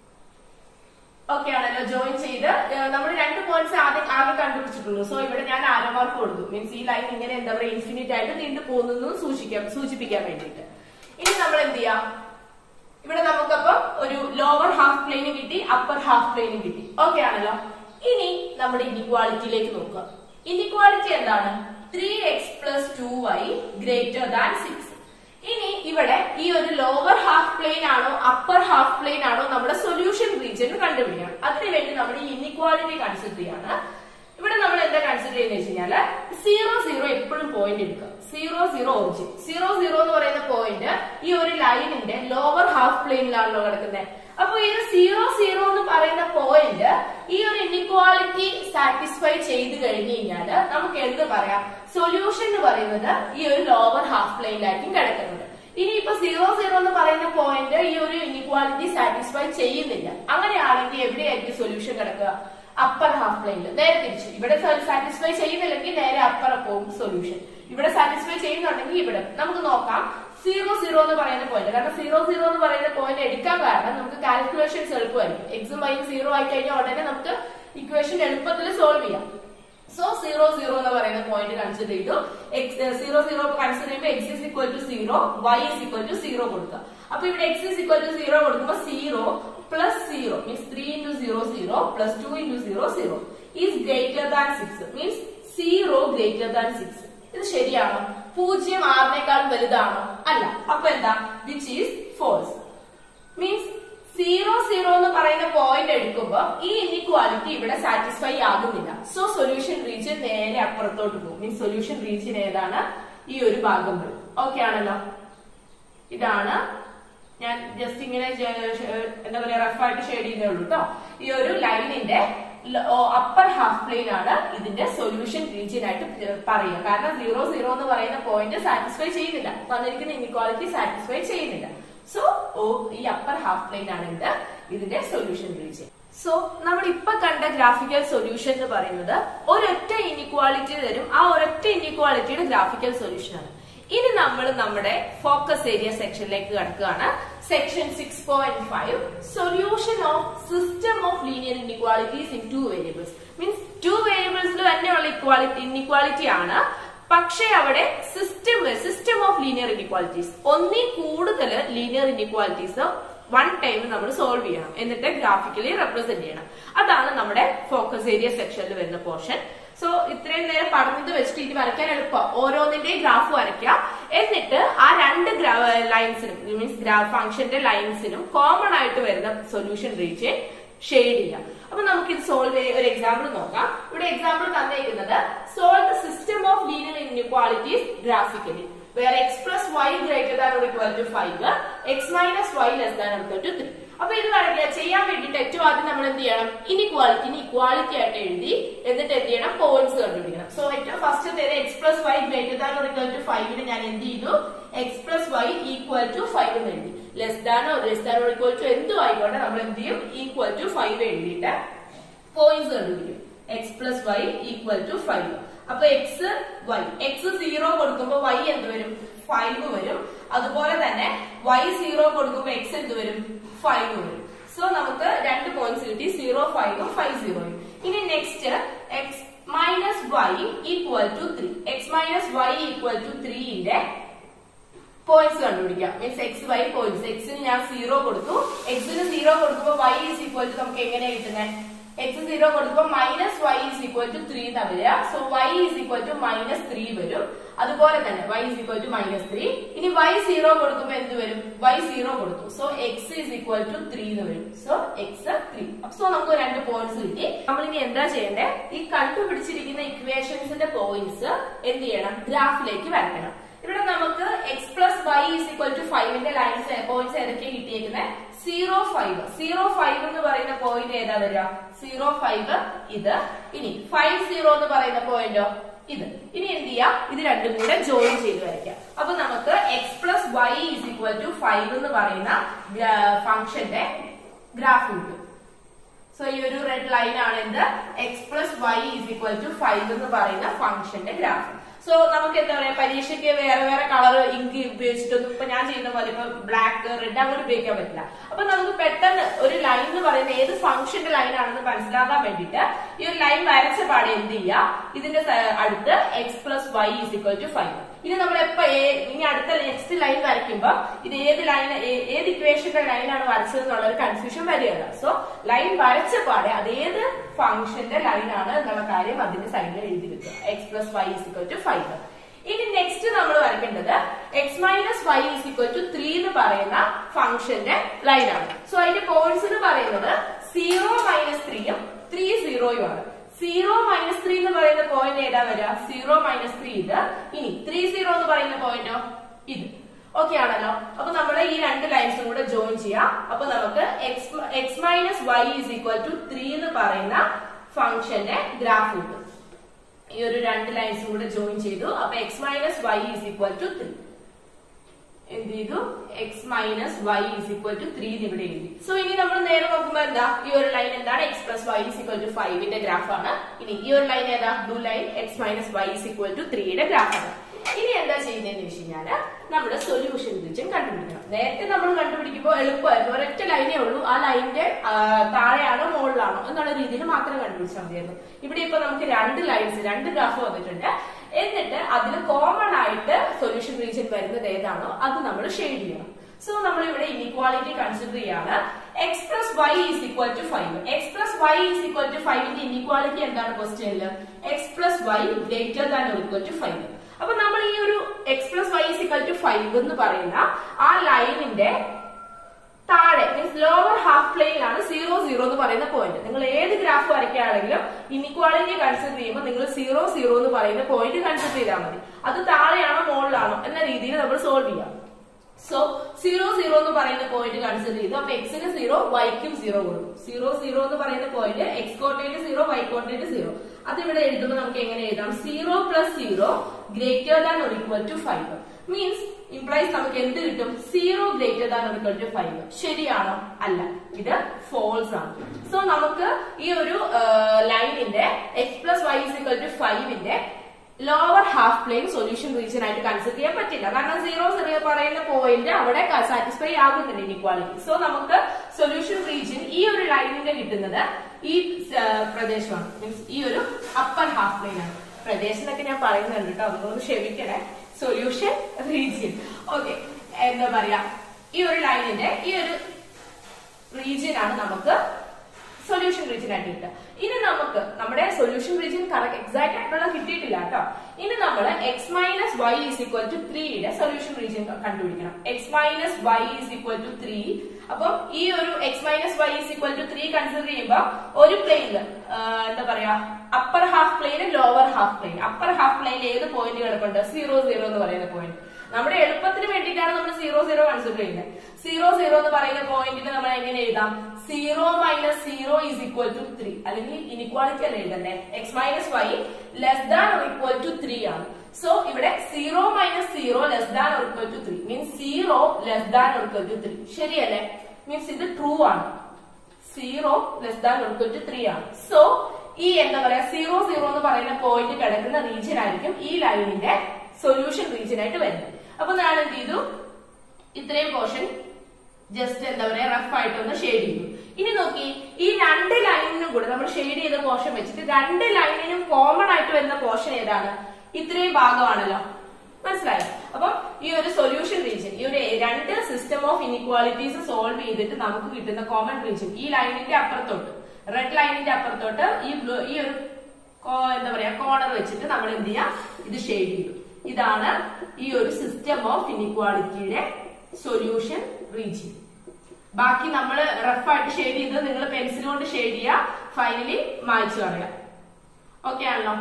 ഓക്കെ ആണല്ലോ ജോയിൻ ചെയ്ത് നമ്മൾ രണ്ട് പോയിന്റ്സ് ആദ്യം ആകെ കണ്ടുപിടിച്ചിട്ടുള്ളൂ സോ ഇവിടെ ഞാൻ ആരോ മാർക്ക് കൊടുത്തു മീൻസ് ഈ ലൈൻ ഇങ്ങനെ എന്താ പറയുക ഇൻഫിനിറ്റ് ആയിട്ട് നീണ്ടു പോകുന്നു സൂക്ഷിക്കാം സൂചിപ്പിക്കാൻ വേണ്ടിയിട്ട് ഇനി നമ്മൾ എന്ത് ചെയ്യാം ഇവിടെ നമുക്കപ്പം ഒരു ലോവർ ഹാഫ് പ്ലെയിനും കിട്ടി അപ്പർ ഹാഫ് പ്ലെയിനും കിട്ടി ഓക്കെ ആണല്ലോ ഇനി നമ്മുടെ ഇനിക്വാളിറ്റിയിലേക്ക് നോക്കുക ഇനിക്വാളിറ്റി എന്താണ് three x plus two y greater than six ഇനി ഇവിടെ ഈ ഒരു ലോവർ ഹാഫ് പ്ലെയിൻ ആണോ അപ്പർ ഹാഫ് പ്ലെയിൻ ആണോ നമ്മുടെ സൊല്യൂഷൻ റീജിയൻ കണ്ടുപിടിക്കണം അതിനുവേണ്ടി നമ്മൾ ഈ ഇനിക്വാളിറ്റി കൺസിഡർ ചെയ്യാണ് ഇവിടെ നമ്മൾ എന്താ കൺസിഡർ ചെയ്യുന്നത് വെച്ച് കഴിഞ്ഞാല് സീറോ സീറോ എപ്പോഴും പോയിന്റ് എടുക്കുക zero zero origin zero zero എന്ന് പറയുന്ന പോയിന്റ് ഈ ഒരു ലൈനിന്റെ ലോവർ ഹാഫ് പ്ലെയിനിലാണല്ലോ കിടക്കുന്നത് അപ്പൊ ഈ ഒരു സീറോ സീറോ എന്ന് പറയുന്ന പോയിന്റ് ഈ ഒരു ഇനിക്വാളിറ്റി സാറ്റിസ്ഫൈ ചെയ്ത് കഴിഞ്ഞു കഴിഞ്ഞാല് നമുക്ക് എന്ത് പറയാം സൊല്യൂഷൻ എന്ന് പറയുന്നത് ഈ ഒരു ലോവർ ഹാഫ് പ്ലെയിനിലായിരിക്കും കിടക്കുന്നത് ഇനി ഇപ്പൊ സീറോ സീറോ എന്ന് പറയുന്ന പോയിന്റ് ഈ ഒരു ഇനിക്വാലിറ്റി സാറ്റിസ്ഫൈ ചെയ്യുന്നില്ല അങ്ങനെയാണെങ്കിൽ എവിടെയായിരിക്കും സൊല്യൂഷൻ കിടക്കുക അപ്പർ ഹാഫ് പ്ലെയിനിൽ നേരെ തിരിച്ചു ഇവിടെ സാറ്റിസ്ഫൈ ചെയ്യുന്നില്ലെങ്കിൽ നേരെ അപ്പർ പോകും സൊല്യൂഷൻ ഇവിടെ സാറ്റിസ്ഫൈ ചെയ്യുന്നുണ്ടെങ്കിൽ ഇവിടെ നമുക്ക് നോക്കാം സീറോ സീറോ എന്ന് പറയുന്ന പോയിന്റ് കാരണം സീറോ സീറോ എന്ന് പറയുന്ന പോയിന്റ് എടുക്കാൻ കാരണം നമുക്ക് കാൽക്കുലേഷൻസ് എളുപ്പമായിരിക്കും എക്സും വൈയും സീറോ ആയി കഴിഞ്ഞാൽ ഉടനെ നമുക്ക് ഇക്വേഷൻ എളുപ്പത്തിൽ സോൾവ് ചെയ്യാം സോ സീറോ സീറോ എന്ന് പറയുന്ന പോയിന്റ് കൺസിഡർ ചെയ്തു സീറോ സീറോ കൺസിഡർ ചെയ്യുമ്പോൾ x is equal to zero y is equal to zero കൊടുക്കുക അപ്പൊ ഇവിടെ x is equal to zero കൊടുക്കുമ്പോൾ zero plus zero means three into zero zero plus two into zero zero is greater than six means zero greater than six ഇത് ശരിയാണോ പൂജ്യം ആറിനേക്കാൾ വലുതാണോ അല്ല അപ്പൊ എന്താ which is false means zero zero എന്ന് പറയുന്ന പോയിന്റ് എടുക്കുമ്പോൾ ഈ ഇനിക്വാലിറ്റി ഇവിടെ സാറ്റിസ്ഫൈ ആകുന്നില്ല സോ സൊല്യൂഷൻ റീജിയൻ നേരെ അപ്പുറത്തോട്ട് പോകും മീൻസ് സൊല്യൂഷൻ റീജിയൻ ഏതാണ് ഈ ഒരു ഭാഗം വരും ഓക്കെ ആണല്ലോ ഇതാണ് ഞാൻ ജസ്റ്റ് ഇങ്ങനെ ജ- ഷ- എന്താ പറയാ റഫായിട്ട് ഷെയ്ഡ് ചെയ്യുന്നേ ഉള്ളൂ കേട്ടോ ഈ ഒരു ലൈനിന്റെ അപ്പർ ഹാഫ് പ്ലെയിൻ ആണ് ഇതിന്റെ സൊല്യൂഷൻ റീജിയൻ ആയിട്ട് പറയുക കാരണം സീറോ സീറോ എന്ന് പറയുന്ന പോയിന്റ് സാറ്റിസ്ഫൈ ചെയ്യുന്നില്ല തന്നിരിക്കുന്ന ഇനിക്വാലിറ്റി സാറ്റിസ്ഫൈ ചെയ്യുന്നില്ല സോ ഓ ഈ അപ്പർ ഹാഫ് പ്ലെയിൻ ആണ് ഇത് ഇതിന്റെ സൊല്യൂഷൻ റീജിയൻ സോ നമ്മൾ ഇപ്പൊ കണ്ട ഗ്രാഫിക്കൽ സൊല്യൂഷൻ എന്ന് പറയുന്നത് ഒരൊറ്റ ഇനിക്വാളിറ്റി തരും ആ ഒരൊറ്റ ഇനിക്വാളിറ്റിയുടെ ഗ്രാഫിക്കൽ സൊല്യൂഷൻ ആണ് ഇനി നമ്മൾ നമ്മുടെ ഫോക്കസ് ഏരിയ സെക്ഷനിലേക്ക് കടക്കുകയാണ് section six point five solution of system of linear inequalities in two variables means two വേരിയബിൾസിൽ തന്നെയുള്ള ഇക്വാളിറ്റി ഇൻഇക്വാലിറ്റി ആണ് പക്ഷേ അവിടെ system system of linear inequalities ഒന്നിൽ കൂടുതൽ ലീനിയർ ഇൻഇക്വാലിറ്റീസ് വൺ ടൈം നമ്മൾ സോൾവ് ചെയ്യണം എന്നിട്ട് ഗ്രാഫിക്കലി റെപ്രസെന്റ് ചെയ്യണം അതാണ് നമ്മുടെ ഫോക്കസ് ഏരിയ സെക്ഷനിൽ വരുന്ന പോർഷൻ സോ ഇത്രയും നേരം പറഞ്ഞത് വെച്ചിട്ട് ഇനി വരയ്ക്കാൻ എളുപ്പം ഓരോന്നിന്റെയും ഗ്രാഫ് വരയ്ക്കാം എന്നിട്ട് ആ രണ്ട് ലൈൻസിനും മീൻസ് ഫംഗ്ഷന്റെ ലൈൻസിനും കോമൺ ആയിട്ട് വരുന്ന സൊല്യൂഷൻ റീച്ച് ഷെയ്ഡ് ചെയ്യാം അപ്പൊ നമുക്ക് ഇത് സോൾവ് ചെയ്യാൻ ഒരു എക്സാമ്പിൾ നോക്കാം ഇവിടെ എക്സാമ്പിൾ തന്നിരിക്കുന്നത് solve the system of linear inequalities graphically where x plus y greater than or equal to five x minus y less than equal to three അപ്പൊ ഇത് വരയ്ക്കുക ചെയ്യാൻ വേണ്ടിയിട്ട് ഏറ്റവും ആദ്യം നമ്മൾ എന്ത് ചെയ്യണം ഇനിക്വാളിറ്റിന് ഇക്വാളിറ്റി ആയിട്ട് എഴുതി എന്നിട്ട് എന്ത് ചെയ്യണം പോയിന്റ്സ് കണ്ടുപിടിക്കണം സോ ഏറ്റവും first x plus y greater than or equal to ഫൈവിന് ഞാൻ എന്ത് ചെയ്തു x plus y equal to five എന്ന് എഴുതി ലെസ് ദാനോ ലെസ് ദാനോ ഈക്വൽ ടു എന്തും ആയിക്കോട്ടെ നമ്മൾ എന്ത് ചെയ്യും ഈക്വൽ ടു ഫൈവ് എഴുതിയിട്ട് പോയിന്റ്സ് കണ്ടുപിടിക്കും x plus y equal to five അപ്പൊ എക്സ് വൈ എക്സ് സീറോ കൊടുക്കുമ്പോൾ വൈ എന്ത് വരും ഫൈവ് വരും അതുപോലെ തന്നെ വൈ സീറോ കൊടുക്കുമ്പോൾ എക്സ് എന്ത് വരും ഫൈവ് വരും സോ നമുക്ക് രണ്ട് പോയിന്റ്സ് കിട്ടി സീറോ ഫൈവും ഫൈവ് സീറോയും ഇനി next x minus y equal to three x minus y equal to ത്രീന്റെ പോയിന്റ്സ് കണ്ടുപിടിക്കാം മീൻസ് എക്സ് വൈ പോയിന്റ്സ് എക്സിന് ഞാൻ സീറോ കൊടുത്തു എക്സിന് സീറോ കൊടുക്കുമ്പോൾ വൈ ഈസ് ഈക്വൽ ടു നമുക്ക് എങ്ങനെയാ കിട്ടുന്നത് എക്സ് സീറോ കൊടുക്കുമ്പോൾ minus y is equal to three എന്നാ വരിക so y is equal to minus three വരും അതുപോലെ തന്നെ y is equal to minus three ഇനി വൈ സീറോ കൊടുക്കുമ്പോൾ എന്ത് വരും വൈ സീറോ കൊടുത്തു so x is equal to three എന്ന് വരും സോ എക്സ് ത്രീ സോ നമുക്ക് രണ്ട് പോയിന്റ്സ് കിട്ടി നമ്മൾ ഇനി എന്താ ചെയ്യേണ്ടേ ഈ കണ്ടുപിടിച്ചിരിക്കുന്ന ഇക്വേഷൻസിന്റെ പോയിന്റ്സ് എന്ത് ചെയ്യണം ഗ്രാഫിലേക്ക് വരയ്ക്കണം ഇവിടെ നമുക്ക് x plus y is equal to ഫൈവിന്റെ ലൈൻസ് പോയിന്റ്സ് ഏതൊക്കെയാണ് കിട്ടിയേക്കുന്നത് സീറോ ഫൈവ് സീറോ ഫൈവ് എന്ന് പറയുന്ന പോയിന്റ് ഏതാ വരിക സീറോ ഫൈവ് ഇത് ഇനി ഫൈവ് സീറോ എന്ന് പറയുന്ന പോയിന്റോ ഇത് ഇനി എന്ത് ചെയ്യാം ഇത് രണ്ടും കൂടെ ജോയിൻ ചെയ്ത് വരയ്ക്കാം അപ്പൊ നമുക്ക് x plus y is equal to five എന്ന് പറയുന്ന ഫംഗ്ഷന്റെ ഗ്രാഫ് കിട്ടും സോ ഈ ഒരു റെഡ് ലൈൻ ആണ് എന്ത് x plus y is equal to five എന്ന് പറയുന്ന ഫംഗ്ഷന്റെ ഗ്രാഫ് സോ നമുക്ക് എന്താ പറയാ പരീക്ഷയ്ക്ക് വേറെ വേറെ കളർ ഇങ്ക് ഉപയോഗിച്ചിട്ടൊന്നും ഇപ്പൊ ഞാൻ ചെയ്യുന്ന പോലെ ഇപ്പൊ ബ്ലാക്ക് റെഡ് അങ്ങനെ ഉപയോഗിക്കാൻ പറ്റില്ല അപ്പൊ നമുക്ക് പെട്ടെന്ന് ഒരു ലൈൻ എന്ന് പറയുന്നത് ഏത് ഫംഗ്ഷന്റെ ലൈൻ ആണെന്ന് മനസ്സിലാക്കാൻ വേണ്ടിയിട്ട് ഈ ഒരു ലൈൻ വരച്ച പാടെ എന്ത് ചെയ്യുക ഇതിന്റെ സ- അടുത്ത് x plus y is equal to five ഇനി നമ്മൾ എപ്പോ ഏ- ഇനി അടുത്ത നെക്സ്റ്റ് ലൈൻ വരയ്ക്കുമ്പോ ഇത് ഏത് ലൈൻ ഏത് ഇക്വേഷന്റെ ലൈനാണ് വരച്ചത് എന്നുള്ള ഒരു കൺഫ്യൂഷൻ വരികയാണ് സോ ലൈൻ വരച്ച പാടെ അത് ഏത് ഫംഗ്ഷന്റെ ലൈൻ ആണ് എന്നുള്ള കാര്യം അതിന്റെ സൈഡിൽ എഴുതി വെക്കുക x plus y is equal to five ഇനി നെക്സ്റ്റ് നമ്മൾ വരയ്ക്കേണ്ടത് x minus y is equal to three എന്ന് പറയുന്ന ഫംഗ്ഷന്റെ ലൈൻ ആണ് സോ അതിന്റെ പോയിന്റ്സ് എന്ന് പറയുന്നത് സീറോ മൈനസ് ത്രീയും ത്രീ സീറോയും ആണ് സീറോ മൈനസ് ത്രീ എന്ന് പറയുന്ന പോയിന്റ് ഏതാ വരിക സീറോ മൈനസ് ത്രീ ഇത് ഇനി ത്രീ സീറോ എന്ന് പറയുന്ന പോയിന്റോ ഇത് ഓക്കെ ആണല്ലോ അപ്പൊ നമ്മൾ ഈ രണ്ട് ലൈൻസും കൂടെ ജോയിൻ ചെയ്യാം അപ്പൊ നമുക്ക് x x minus y is equal to three എന്ന് പറയുന്ന ഫംഗ്ഷന്റെ ഗ്രാഫ് കിട്ടും ഈ ഒരു രണ്ട് ലൈൻസും കൂടെ ജോയിൻ ചെയ്തു അപ്പൊ x minus y is equal to three എന്ത് ചെയ്തു x minus y is equal to three ഇവിടെ എഴുതി സോ ഇനി നമ്മൾ നേരെ നോക്കുമ്പോൾ എന്താ ഈ ഒരു ലൈൻ എന്താണ് x plus y is equal to ഫൈവിന്റെ ഗ്രാഫാണ് ഇനി ഈ ഒരു ലൈൻ ഏതാ blue line x minus y is equal to ത്രീയുടെ ഗ്രാഫാണ് ഇനി എന്താ ചെയ്യുന്നതെന്ന് വെച്ച് കഴിഞ്ഞാല് നമ്മുടെ സൊല്യൂഷൻ റീജിയൻ കണ്ടുപിടിക്കണം നേരത്തെ നമ്മൾ കണ്ടുപിടിക്കുമ്പോൾ എളുപ്പമായിരുന്നു ഒരൊറ്റ ലൈനേ ഉള്ളൂ ആ ലൈനിന്റെ താഴെയാണോ മുകളിലാണോ എന്നുള്ള രീതിയിൽ മാത്രം കണ്ടുപിടിച്ചാൽ മതിയായിരുന്നു ഇവിടെ ഇപ്പൊ നമുക്ക് രണ്ട് ലൈൻസ് രണ്ട് ഗ്രാഫ് വന്നിട്ടുണ്ട് എന്നിട്ട് അതിൽ കോമൺ ആയിട്ട് സൊല്യൂഷൻ റീജിയൻ വരുന്നത് ഏതാണോ അത് നമ്മൾ ഷെയ്ഡ് ചെയ്യണം സോ നമ്മൾ ഇവിടെ ഇനിക്വാളിറ്റി കൺസിഡർ ചെയ്യാണ് x plus y is equal to five x plus y is equal to ഫൈവിന്റെ ഇനിക്വാളിറ്റി എന്താണ് ക്വസ്റ്റ്യനില് x plus y greater than equal to five അപ്പൊ നമ്മൾ ഈ ഒരു x plus y is equal to five എന്ന് പറയുന്ന ആ ലൈനിന്റെ താഴെ മീൻസ് ലോവർ ഹാഫ് പ്ലെയിനിലാണ് സീറോ സീറോ എന്ന് പറയുന്ന പോയിന്റ് നിങ്ങൾ ഏത് ഗ്രാഫ് വരയ്ക്കുകയാണെങ്കിലും ഇനിക്വാളിറ്റി കൺസിഡർ ചെയ്യുമ്പോൾ നിങ്ങൾ സീറോ സീറോ എന്ന് പറയുന്ന പോയിന്റ് കൺസിഡർ ചെയ്താൽ മതി അത് താഴെയാണോ മുകളിലാണോ എന്ന രീതിയിൽ നമ്മൾ സോൾവ് ചെയ്യാം സോ സീറോ സീറോ എന്ന് പറയുന്ന പോയിന്റ് കൺസിഡർ ചെയ്തു അപ്പൊ എക്സിന് സീറോ വൈക്കും സീറോ കൊടുക്കും സീറോ സീറോ എന്ന് പറയുന്ന point x coordinate zero y coordinate zero അത് ഇവിടെ എഴുതുമ്പോൾ നമുക്ക് എങ്ങനെ എഴുതാം zero plus zero greater than or equal to five means implies നമുക്ക് എന്ത് കിട്ടും zero greater than or equal to five ശരിയാണോ അല്ല ഇത് ഫോൾസ് ആണ് സോ നമുക്ക് ഈ ഒരു ലൈനിന്റെ x plus y is equal to ഫൈവിന്റെ lower half plain solution region ആയിട്ട് കൺസിഡർ ചെയ്യാൻ പറ്റില്ല കാരണം സീറോ സീറോ പറയുന്ന പോയിന്റ് അവിടെ സാറ്റിസ്ഫൈ ആകുന്നില്ല ഇനിക്വാളിറ്റി സോ നമുക്ക് സൊല്യൂഷൻ റീജിയൻ ഈ ഒരു ലൈനിന്റെ കിട്ടുന്നത് ഈ ആ, പ്രദേശമാണ് മീൻസ് ഈ ഒരു അപ്പർ ഹാഫ് പ്ലെയിൻ ആണ് പ്രദേശം എന്നൊക്കെ ഞാൻ പറയുന്നുണ്ട് കേട്ടോ അതുകൊണ്ട് ക്ഷമിക്കണേ സൊല്യൂഷൻ റീജിയൻ ഓക്കെ എന്താ പറയാ ഈ ഒരു ലൈനിന്റെ ഈ ഒരു റീജിയൻ ആണ് നമുക്ക് സൊല്യൂഷൻ റീജിയൻ ആയിട്ട് കിട്ടുക ഇനി നമുക്ക് നമ്മുടെ സൊല്യൂഷൻ റീജിയൻ കറക്റ്റ് എക്സാക്ട് ആയിട്ടുള്ള കിട്ടിയിട്ടില്ല കേട്ടോ ഇനി നമ്മൾ x minus y is equal to ത്രീയുടെ സൊല്യൂഷൻ റീജിയൻ കണ്ടുപിടിക്കണം x minus y is equal to three അപ്പം ഈ ഒരു x minus y is equal to three consider ചെയ്യുമ്പോൾ ഒരു പ്ലെയിനിൽ എന്താ പറയാ upper half plain lower half plain upper half പ്ലെയിനിൽ ഏത് പോയിന്റ് കിടപ്പുണ്ട് സീറോ സീറോ എന്ന് പറയുന്ന പോയിന്റ് നമ്മുടെ എളുപ്പത്തിന് വേണ്ടിയിട്ടാണ് നമ്മൾ സീറോ സീറോ കൺസിഡർ ചെയ്യുന്നത് സീറോ സീറോ എന്ന് പറയുന്ന പോയിന്റിന് നമ്മൾ എങ്ങനെ എഴുതാം zero minus zero is equal to three അല്ലെങ്കിൽ ഇനിക്വാളിറ്റി അല്ല എഴുതണ്ടേ x minus y less than or equal to three ആണ് സോ ഇവിടെ zero minus zero less than or equal to three means zero less than or equal to three ശരിയല്ലേ means ഇത് true ആണ് zero less than equal to three ആണ് so ഈ എന്താ പറയാ zero zero എന്ന് പറയുന്ന പോയിന്റ് കിടക്കുന്ന റീജിയൻ ആയിരിക്കും ഈ ലൈനിന്റെ സൊല്യൂഷൻ റീജിയൻ ആയിട്ട് വരുന്നത് അപ്പൊ ഞാൻ എന്ത് ചെയ്തു ഇത്രയും പോർഷൻ ജസ്റ്റ് എന്താ പറയാ റഫ് ആയിട്ടൊന്ന് ഷെയ്ഡ് ചെയ്തു ഇനി നോക്കി ഈ രണ്ട് ലൈനിനും കൂടെ നമ്മൾ ഷെയ്ഡ് ചെയ്ത പോർഷൻ വെച്ചിട്ട് രണ്ട് ലൈനിനും കോമൺ ആയിട്ട് വരുന്ന പോർഷൻ ഏതാണ് ഇത്രയും ഭാഗമാണല്ലോ മനസ്സിലായോ അപ്പം ഈ ഒരു സൊല്യൂഷൻ റീജിയൻ ഈ ഒരു രണ്ട് സിസ്റ്റം ഓഫ് ഇനിക്വാളിറ്റീസ് സോൾവ് ചെയ്തിട്ട് നമുക്ക് കിട്ടുന്ന കോമൺ റീജിയൻ ഈ ലൈനിന്റെ അപ്പുറത്തോട്ട് റെഡ് ലൈനിന്റെ അപ്പുറത്തോട്ട് ഈ ബ്ലൂ ഈ ഒരു കോ- എന്താ പറയാ കോർണർ വെച്ചിട്ട് നമ്മൾ എന്ത് ചെയ്യാം ഇത് ഷെയ്ഡ് ചെയ്തു ഇതാണ് ഈ ഒരു സിസ്റ്റം ഓഫ് ഇനിക്വാളിറ്റിയുടെ സൊല്യൂഷൻ റീജിയൻ ബാക്കി നമ്മൾ റഫായിട്ട് ഷെയ്ഡ് ചെയ്ത് നിങ്ങൾ പെൻസിൽ കൊണ്ട് ഷെയ്ഡ് ചെയ്യുക ഫൈനലി മായ്ച്ചു കളയാം ഓക്കെ ആണല്ലോ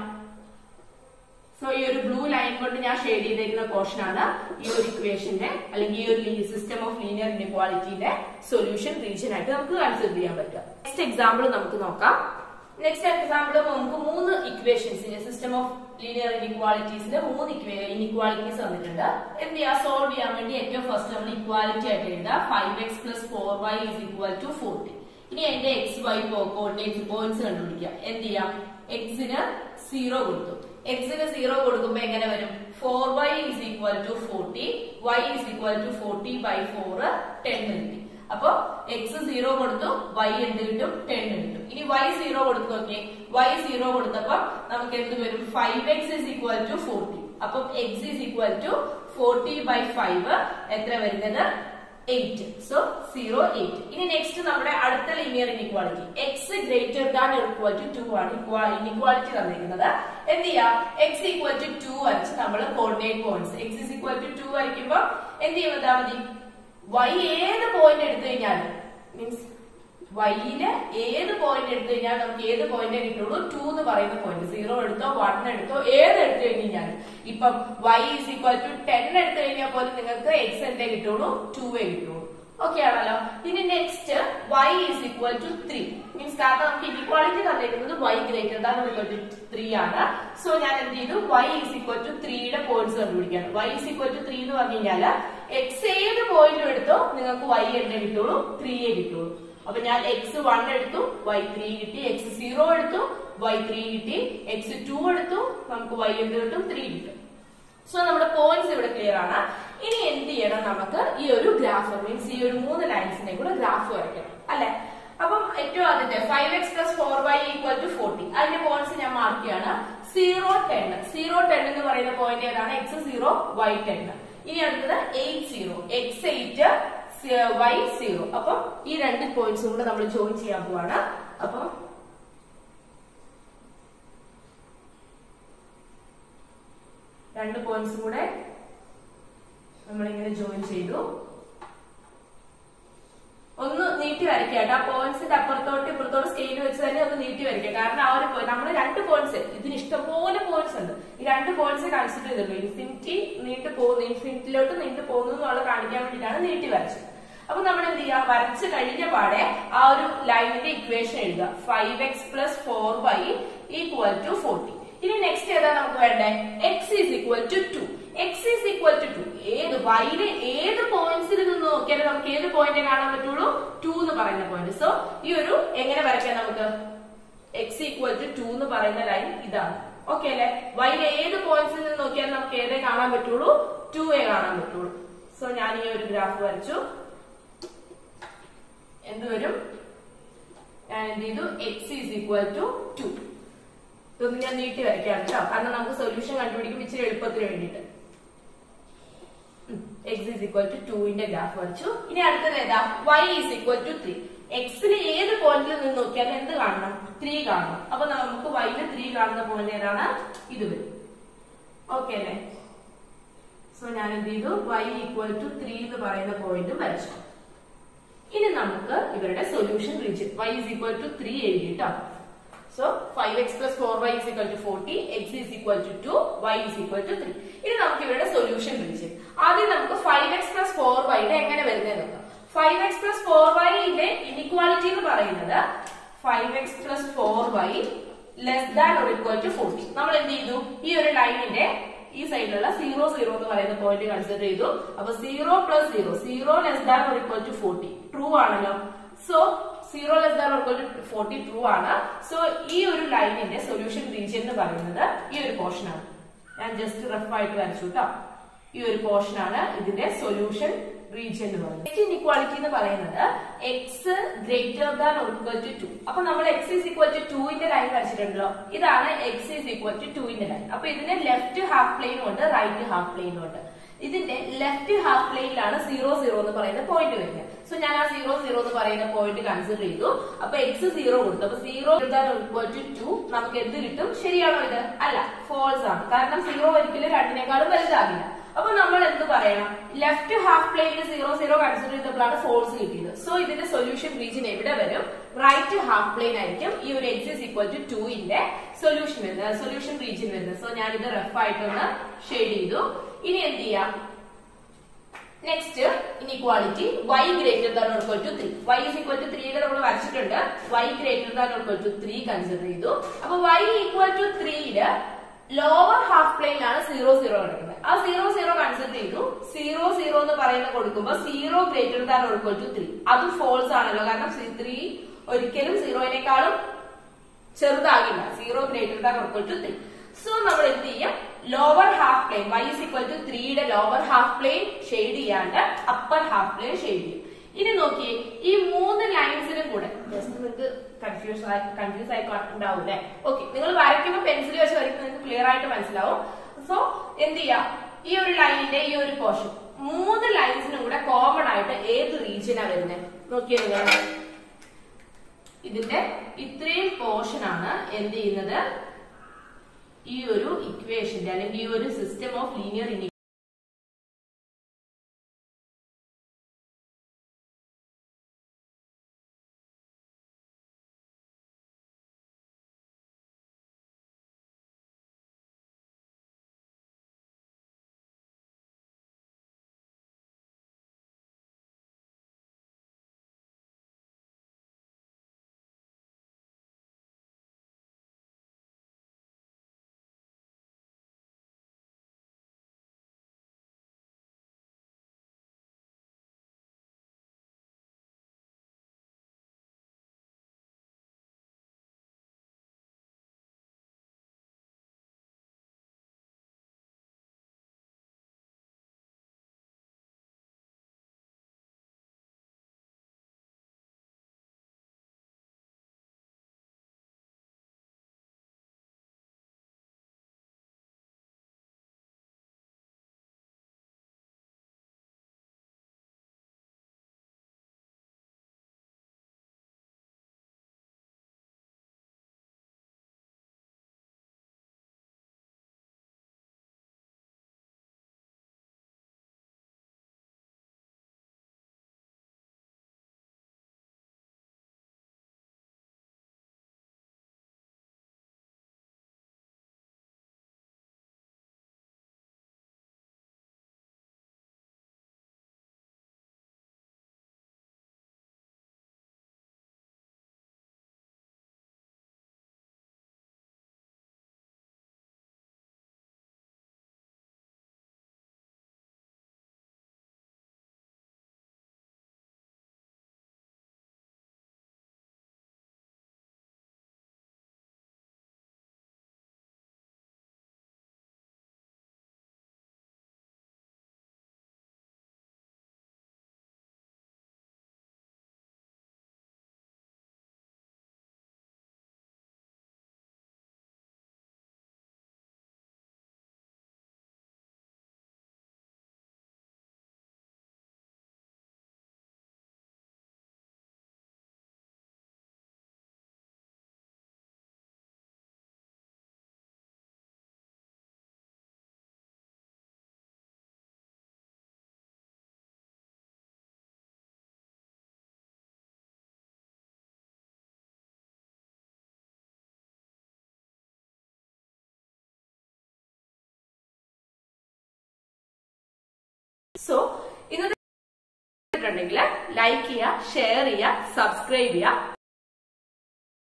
സോ ഈ ഒരു ബ്ലൂ ലൈൻ കൊണ്ട് ഞാൻ ഷെയ്ഡ് ചെയ്തേക്കുന്ന പോർഷൻ ആണ് ഈ ഒരു ഇക്വേഷന്റെ അല്ലെങ്കിൽ ഈ ഒരു സിസ്റ്റം ഓഫ് ലീനിയർ ഇൻഇക്വാളിറ്റിന്റെ സൊല്യൂഷൻ റീജിയൻ ആയിട്ട് നമുക്ക് കൺസിഡർ ചെയ്യാൻ പറ്റുക നെക്സ്റ്റ് എക്സാമ്പിൾ നമുക്ക് നോക്കാം നെക്സ്റ്റ് എക്സാമ്പിൾ നമുക്ക് മൂന്ന് ഇക്വേഷൻസിന്റെ സിസ്റ്റം ഓഫ് ലീനിയർ ഇനിക്വാളിറ്റീസിന്റെ മൂന്ന് ഇനിക്വാളിറ്റീസ് വന്നിട്ടുണ്ട് എന്ത് ചെയ്യാ സോൾവ് ചെയ്യാൻ വേണ്ടി ഏറ്റവും ഫസ്റ്റ് നമ്മൾ ഇക്വാലിറ്റി ആയിട്ട് എഴുതുക five x plus four y is equal to forty ഇനി അതിന്റെ എക്സ് വൈ കോർഡിനേറ്റ് പോയിന്റ്സ് കണ്ടുപിടിക്കാം എന്ത് ചെയ്യാം എക്സിന് സീറോ കൊടുത്തു എക്സിന് സീറോ കൊടുക്കുമ്പോ എങ്ങനെ വരും four y is equal to forty y is equal to forty by four ten കിട്ടി അപ്പൊ എക്സ് സീറോ കൊടുത്തു വൈ എന്ത് കിട്ടും ടെൻ കിട്ടും ഇനി വൈ സീറോ കൊടുത്തു നോക്കിയേ വൈ സീറോ കൊടുത്തപ്പോ നമുക്ക് എന്ത് വരും five x is equal to forty അപ്പം x is equal to forty by five എത്ര വരുന്നത് എയ്റ്റ് സോ സീറോ എയ്റ്റ് ഇനി നെക്സ്റ്റ് നമ്മുടെ അടുത്ത linear inequality x greater than equal to two ആണ് ഇനിക്വാളിറ്റി തന്നിരിക്കുന്നത് എന്ത് ചെയ്യാം എക്സ് ഈക്വൽ ടു ടു വരച്ച് നമ്മൾ coordinate points x is equal to two വരയ്ക്കുമ്പോൾ എന്ത് ചെയ്താൽ മതി വൈ ഏത് പോയിന്റ് എടുത്തു കഴിഞ്ഞാലും മീൻസ് വൈയില് ഏത് പോയിന്റ് എടുത്തു കഴിഞ്ഞാൽ നമുക്ക് ഏത് പോയിന്റ് കിട്ടുള്ളൂ ടു എന്ന് പറയുന്ന പോയിന്റ് സീറോ എടുത്തോ വൺ എടുത്തോ ഏത് എടുത്തു കഴിഞ്ഞാൽ ഇപ്പം y is equal to ten എടുത്തു കഴിഞ്ഞാൽ പോലും നിങ്ങൾക്ക് എക്സ് എന്തേ കിട്ടുള്ളൂ ടു ഏ കിട്ടുള്ളൂ ഓക്കെ ആണല്ലോ ഇനി next y is equal to three means കാരണം നമുക്ക് ഇനിക്വാളിറ്റി തന്നിരിക്കുന്നത് y greater than equal to three ആണ് സോ ഞാൻ എന്ത് ചെയ്തു വൈ ഈസ് ഈക്വൽ ടു ത്രീയുടെ പോയിന്റ്സ് കണ്ടുപിടിക്കുകയാണ് y is equal to three എന്ന് പറഞ്ഞു കഴിഞ്ഞാൽ എക്സ് ഏത് പോയിന്റും എടുത്തോ നിങ്ങൾക്ക് വൈ എന്നെ കിട്ടുള്ളൂ ത്രീയെ കിട്ടുള്ളൂ അപ്പൊ ഞാൻ എക്സ് വൺ എടുത്തു വൈ ത്രീ കിട്ടി എക്സ് സീറോ എടുത്തു വൈ ത്രീ കിട്ടി എക്സ് ടു എടുത്തു നമുക്ക് വൈ എന്ത് കിട്ടും ത്രീ കിട്ടും സോ നമ്മുടെ പോയിന്റ്സ് ഇവിടെ ക്ലിയർ ആണ് ഇനി എന്ത് ചെയ്യണം നമുക്ക് ഈ ഒരു ഗ്രാഫ് മീൻസ് ഈ ഒരു മൂന്ന് ലൈൻസിനെ കൂടെ ഗ്രാഫ് വരയ്ക്കണം അല്ലെ അപ്പം ഏറ്റവും ആദ്യത്തെ five x plus four y equal to forty അതിന്റെ പോയിന്റ്സ് ഞാൻ മാർക്ക് ചെയ്യാണ് സീറോ ടെൻ സീറോ ടെൻ എന്ന് പറയുന്ന പോയിന്റ് ഏതാണ് എക്സ് സീറോ വൈ ടെൻ ഇനി അടുത്തത് eight zero x eight y zero അപ്പൊ ഈ രണ്ട് പോയിന്റ്സും കൂടെ നമ്മൾ ജോയിൻ ചെയ്യാൻ പോവാണ് അപ്പം രണ്ട് പോയിന്റ്സും കൂടെ നമ്മളിങ്ങനെ ജോയിൻ ചെയ്തു ഒന്ന് നീട്ടി വരയ്ക്കുക കേട്ടോ ആ പോയിന്റ്സിന്റെ അപ്പുറത്തോട്ട് ഇപ്പുറത്തോട്ട് സ്കെയിൽ വെച്ച് തന്നെ ഒന്ന് നീട്ടി വരയ്ക്കുക കാരണം ആ ഒരു നമ്മൾ രണ്ട് പോയിന്റ്സ് ഇതിന് ഇഷ്ടംപോലെ പോയിന്റ്സ് ഉണ്ട് ഈ രണ്ട് പോയിന്റ്സ് കൺസിഡർ ചെയ്തിട്ടുള്ളൂ ഇൻഫിനിറ്റി നീണ്ടു പോകുന്നു ഇൻഫിനിറ്റിലോട്ട് നീണ്ടു പോകുന്നു എന്നുള്ള കാണിക്കാൻ വേണ്ടിയിട്ടാണ് നീട്ടി വരച്ചത് അപ്പൊ നമ്മൾ എന്ത് ചെയ്യുക വരച്ച് കഴിഞ്ഞ പാടെ ആ ഒരു ലൈനിന്റെ ഇക്വേഷൻ എഴുതുക five x plus four y equal to forty ഇനി നെക്സ്റ്റ് ഏതാ നമുക്ക് വേണ്ടേ x is equal to two x is equal to two ഏത് വൈയില് ഏത് പോയിന്റ്സിൽ നിന്ന് നോക്കിയാലും നമുക്ക് ഏത് പോയിന്റ് കാണാൻ പറ്റുള്ളൂ ടു എന്ന് പറയുന്ന പോയിന്റ് സോ ഈ ഒരു എങ്ങനെ വരയ്ക്കാം നമുക്ക് എക്സ് ഈക്വൽ ടു ടു എന്ന് പറയുന്ന ലൈൻ ഇതാണ് ഓക്കെ അല്ലെ വൈയിലെ ഏത് പോയിന്റ്സിൽ നിന്ന് നോക്കിയാലും നമുക്ക് ഏതേ കാണാൻ പറ്റുള്ളൂ ടു എ കാണാൻ പറ്റുള്ളൂ സോ ഞാൻ ഈ ഒരു ഗ്രാഫ് വരച്ചു എന്ത് വരും ഞാൻ എന്ത് ചെയ്തു x is equal to two ഇതൊന്ന് ഞാൻ നീട്ടി വരയ്ക്കാം കേട്ടോ കാരണം നമുക്ക് സൊല്യൂഷൻ കണ്ടുപിടിക്കുമ്പോൾ ഇച്ചിരി എളുപ്പത്തിന് വേണ്ടിയിട്ട് എക്സ് ഈസ് ഈക്വൽ ടു ടുവിന്റെ ഗ്രാഫ് വരച്ചു ഇനി അടുത്തത് ഏതാ y is equal to three എക്സിന് ഏത് പോയിന്റിൽ നിന്ന് നോക്കിയാലും എന്ത് കാണണം ത്രീ കാണണം അപ്പൊ നമുക്ക് വൈയില് ത്രീ കാണുന്ന പോയിന്റ് ഏതാണ് ഇത് വരും ഓക്കെ അല്ലേ സോ ഞാൻ എന്ത് ചെയ്തു വൈ ഈക്വൽ ടു ത്രീ എന്ന് പറയുന്ന പോയിന്റ് വരച്ചു ഇനി നമുക്ക് ഇവരുടെ solution region y is equal to three എഴുതിട്ടോ so five x plus four y is equal to forty x is equal to two y is equal to three ഇനി നമുക്ക് ഇവരുടെ സൊല്യൂഷൻ റീജിയൻ ആദ്യം നമുക്ക് ഫൈവ് എക്സ് പ്ലസ് ഫോർ വൈയുടെ എങ്ങനെ വരുന്നത് നോക്കാം ഫൈവ് എക്സ് പ്ലസ് ഫോർ വൈയുടെ ഇനിക്വാലിറ്റി എന്ന് പറയുന്നത് five x plus four y less than or equal to forty നമ്മൾ എന്ത് ചെയ്തു ഈ ഒരു ലൈനിന്റെ ഈ സൈഡിലുള്ള സീറോ സീറോ എന്ന് പറയുന്ന പോയിന്റ് കൺസിഡർ ചെയ്തു അപ്പൊ zero plus zero zero less than or equal to forty true ആണല്ലോ so zero less than or equal to forty true ആണ് സോ ഈ ഒരു ലൈനിന്റെ സൊല്യൂഷൻ റീജിയൻ എന്ന് പറയുന്നത് ഈ ഒരു പോർഷൻ ആണ് ഞാൻ ജസ്റ്റ് റഫ് ആയിട്ട് വരച്ചു കേട്ടോ ഈ ഒരു പോർഷൻ ആണ് ഇതിന്റെ സൊല്യൂഷൻ റീജിയൻ എന്ന് പറയുന്നത് നെക്സ്റ്റ് ഇനിക്വാളിറ്റി എന്ന് പറയുന്നത് x greater than or equal to two അപ്പൊ നമ്മൾ എക്സ് ഈസ് ഈക്വൽ ടു ടുവിന്റെ ലൈൻ വരച്ചിട്ടുണ്ടല്ലോ ഇതാണ് എക്സ് ഈസ് ഈക്വൽ ടു ടുവിന്റെ ലൈൻ അപ്പൊ ഇതിന് ലെഫ്റ്റ് ഹാഫ് പ്ലെയിനും ഉണ്ട് റൈറ്റ് ഹാഫ് പ്ലെയിനും ഉണ്ട് ഇതിന്റെ ലെഫ്റ്റ് ഹാഫ് പ്ലെയിനിലാണ് സീറോ സീറോ എന്ന് പറയുന്ന പോയിന്റ് വരുന്നത് സോ ഞാൻ ആ സീറോ സീറോ എന്ന് പറയുന്ന പോയിന്റ് കൺസിഡർ ചെയ്തു അപ്പൊ എക്സ് സീറോ കൊടുത്തു അപ്പൊ സീറോ ഈക്വൽ ടു ടു നമുക്ക് എന്ത് കിട്ടും ശരിയാണോ ഇത് അല്ല ഫോൾസ് ആണ് കാരണം സീറോ ഒരിക്കലും രണ്ടിനേക്കാളും വലുതാകില്ല അപ്പൊ നമ്മൾ എന്ത് പറയണം ലെഫ്റ്റ് ഹാഫ് പ്ലെയിനിൽ സീറോ സീറോ കൺസിഡർ ചെയ്തപ്പോഴാണ് ഫോൾസ് കിട്ടിയത് സോ ഇതിന്റെ സൊല്യൂഷൻ റീജിയൻ എവിടെ വരും റൈറ്റ് ഹാഫ് പ്ലെയിൻ ആയിരിക്കും ഈ ഒരു എക്സ് ഇസ് ഈക്വൽ ടു ടുവിന്റെ സൊല്യൂഷൻ വരുന്നത് സൊല്യൂഷൻ റീജിയൻ വരുന്നത് സോ ഞാൻ ഇത് റഫ് ആയിട്ടൊന്ന് ഷെയ്ഡ് ചെയ്തു ഇനി എന്ത് ചെയ്യാം next inequality y greater than or to three y is equal to ത്രീയുടെ നമ്മൾ വരച്ചിട്ടുണ്ട് y greater than or to three consider ചെയ്തു അപ്പൊ y ഈക്വൽ ടു ത്രീയില് ലോവർ ഹാഫ് പ്ലെയിനിലാണ് സീറോ സീറോ കിടക്കുന്നത് ആ സീറോ സീറോ കൺസിഡർ ചെയ്തു സീറോ സീറോ എന്ന് പറയുന്ന കൊടുക്കുമ്പോൾ zero greater than or to three അതും ഫോൾസ് ആണല്ലോ കാരണം ത്രീ ഒരിക്കലും സീറോയിനേക്കാളും ചെറുതാകില്ല zero greater than or to three so നമ്മൾ എന്ത് ചെയ്യും lower half plane y is equal to ത്രീയുടെ ലോവർ ഹാഫ് പ്ലെയിൻ ഷെയ്ഡ് ചെയ്യാണ്ട് അപ്പർ ഹാഫ് പ്ലെയിൻ ഷെയ്ഡ് ചെയ്യും ഇനി നോക്കിയേ ഈ മൂന്ന് ലൈൻസിനും കൂടെ ജസ്റ്റ് നിങ്ങൾക്ക് കൺഫ്യൂസ് ആയി കൺഫ്യൂസ് ആയി ഉണ്ടാവും അല്ലെ ഓക്കെ നിങ്ങൾ വരയ്ക്കുമ്പോൾ പെൻസിൽ വെച്ച് വരയ്ക്കുമ്പോൾ നിങ്ങൾക്ക് ക്ലിയർ ആയിട്ട് മനസ്സിലാവും സോ എന്ത് ചെയ്യാം ഈ ഒരു ലൈനിന്റെ ഈ ഒരു പോർഷൻ മൂന്ന് ലൈൻസിനും കൂടെ കോമൺ ആയിട്ട് ഏത് റീജിയനാ വരുന്നത് നോക്കിയേ നിങ്ങൾ ഇതിന്റെ ഇത്രയും പോർഷൻ ആണ് എന്ത് ചെയ്യുന്നത് ഈ ഒരു ഇക്വേഷന്റെ അല്ലെങ്കിൽ ഈ ഒരു സിസ്റ്റം ഓഫ് ലീനിയർ ലൈക്ക് ചെയ്യുക ഷെയർ ചെയ്യുക സബ്സ്ക്രൈബ് ചെയ്യുക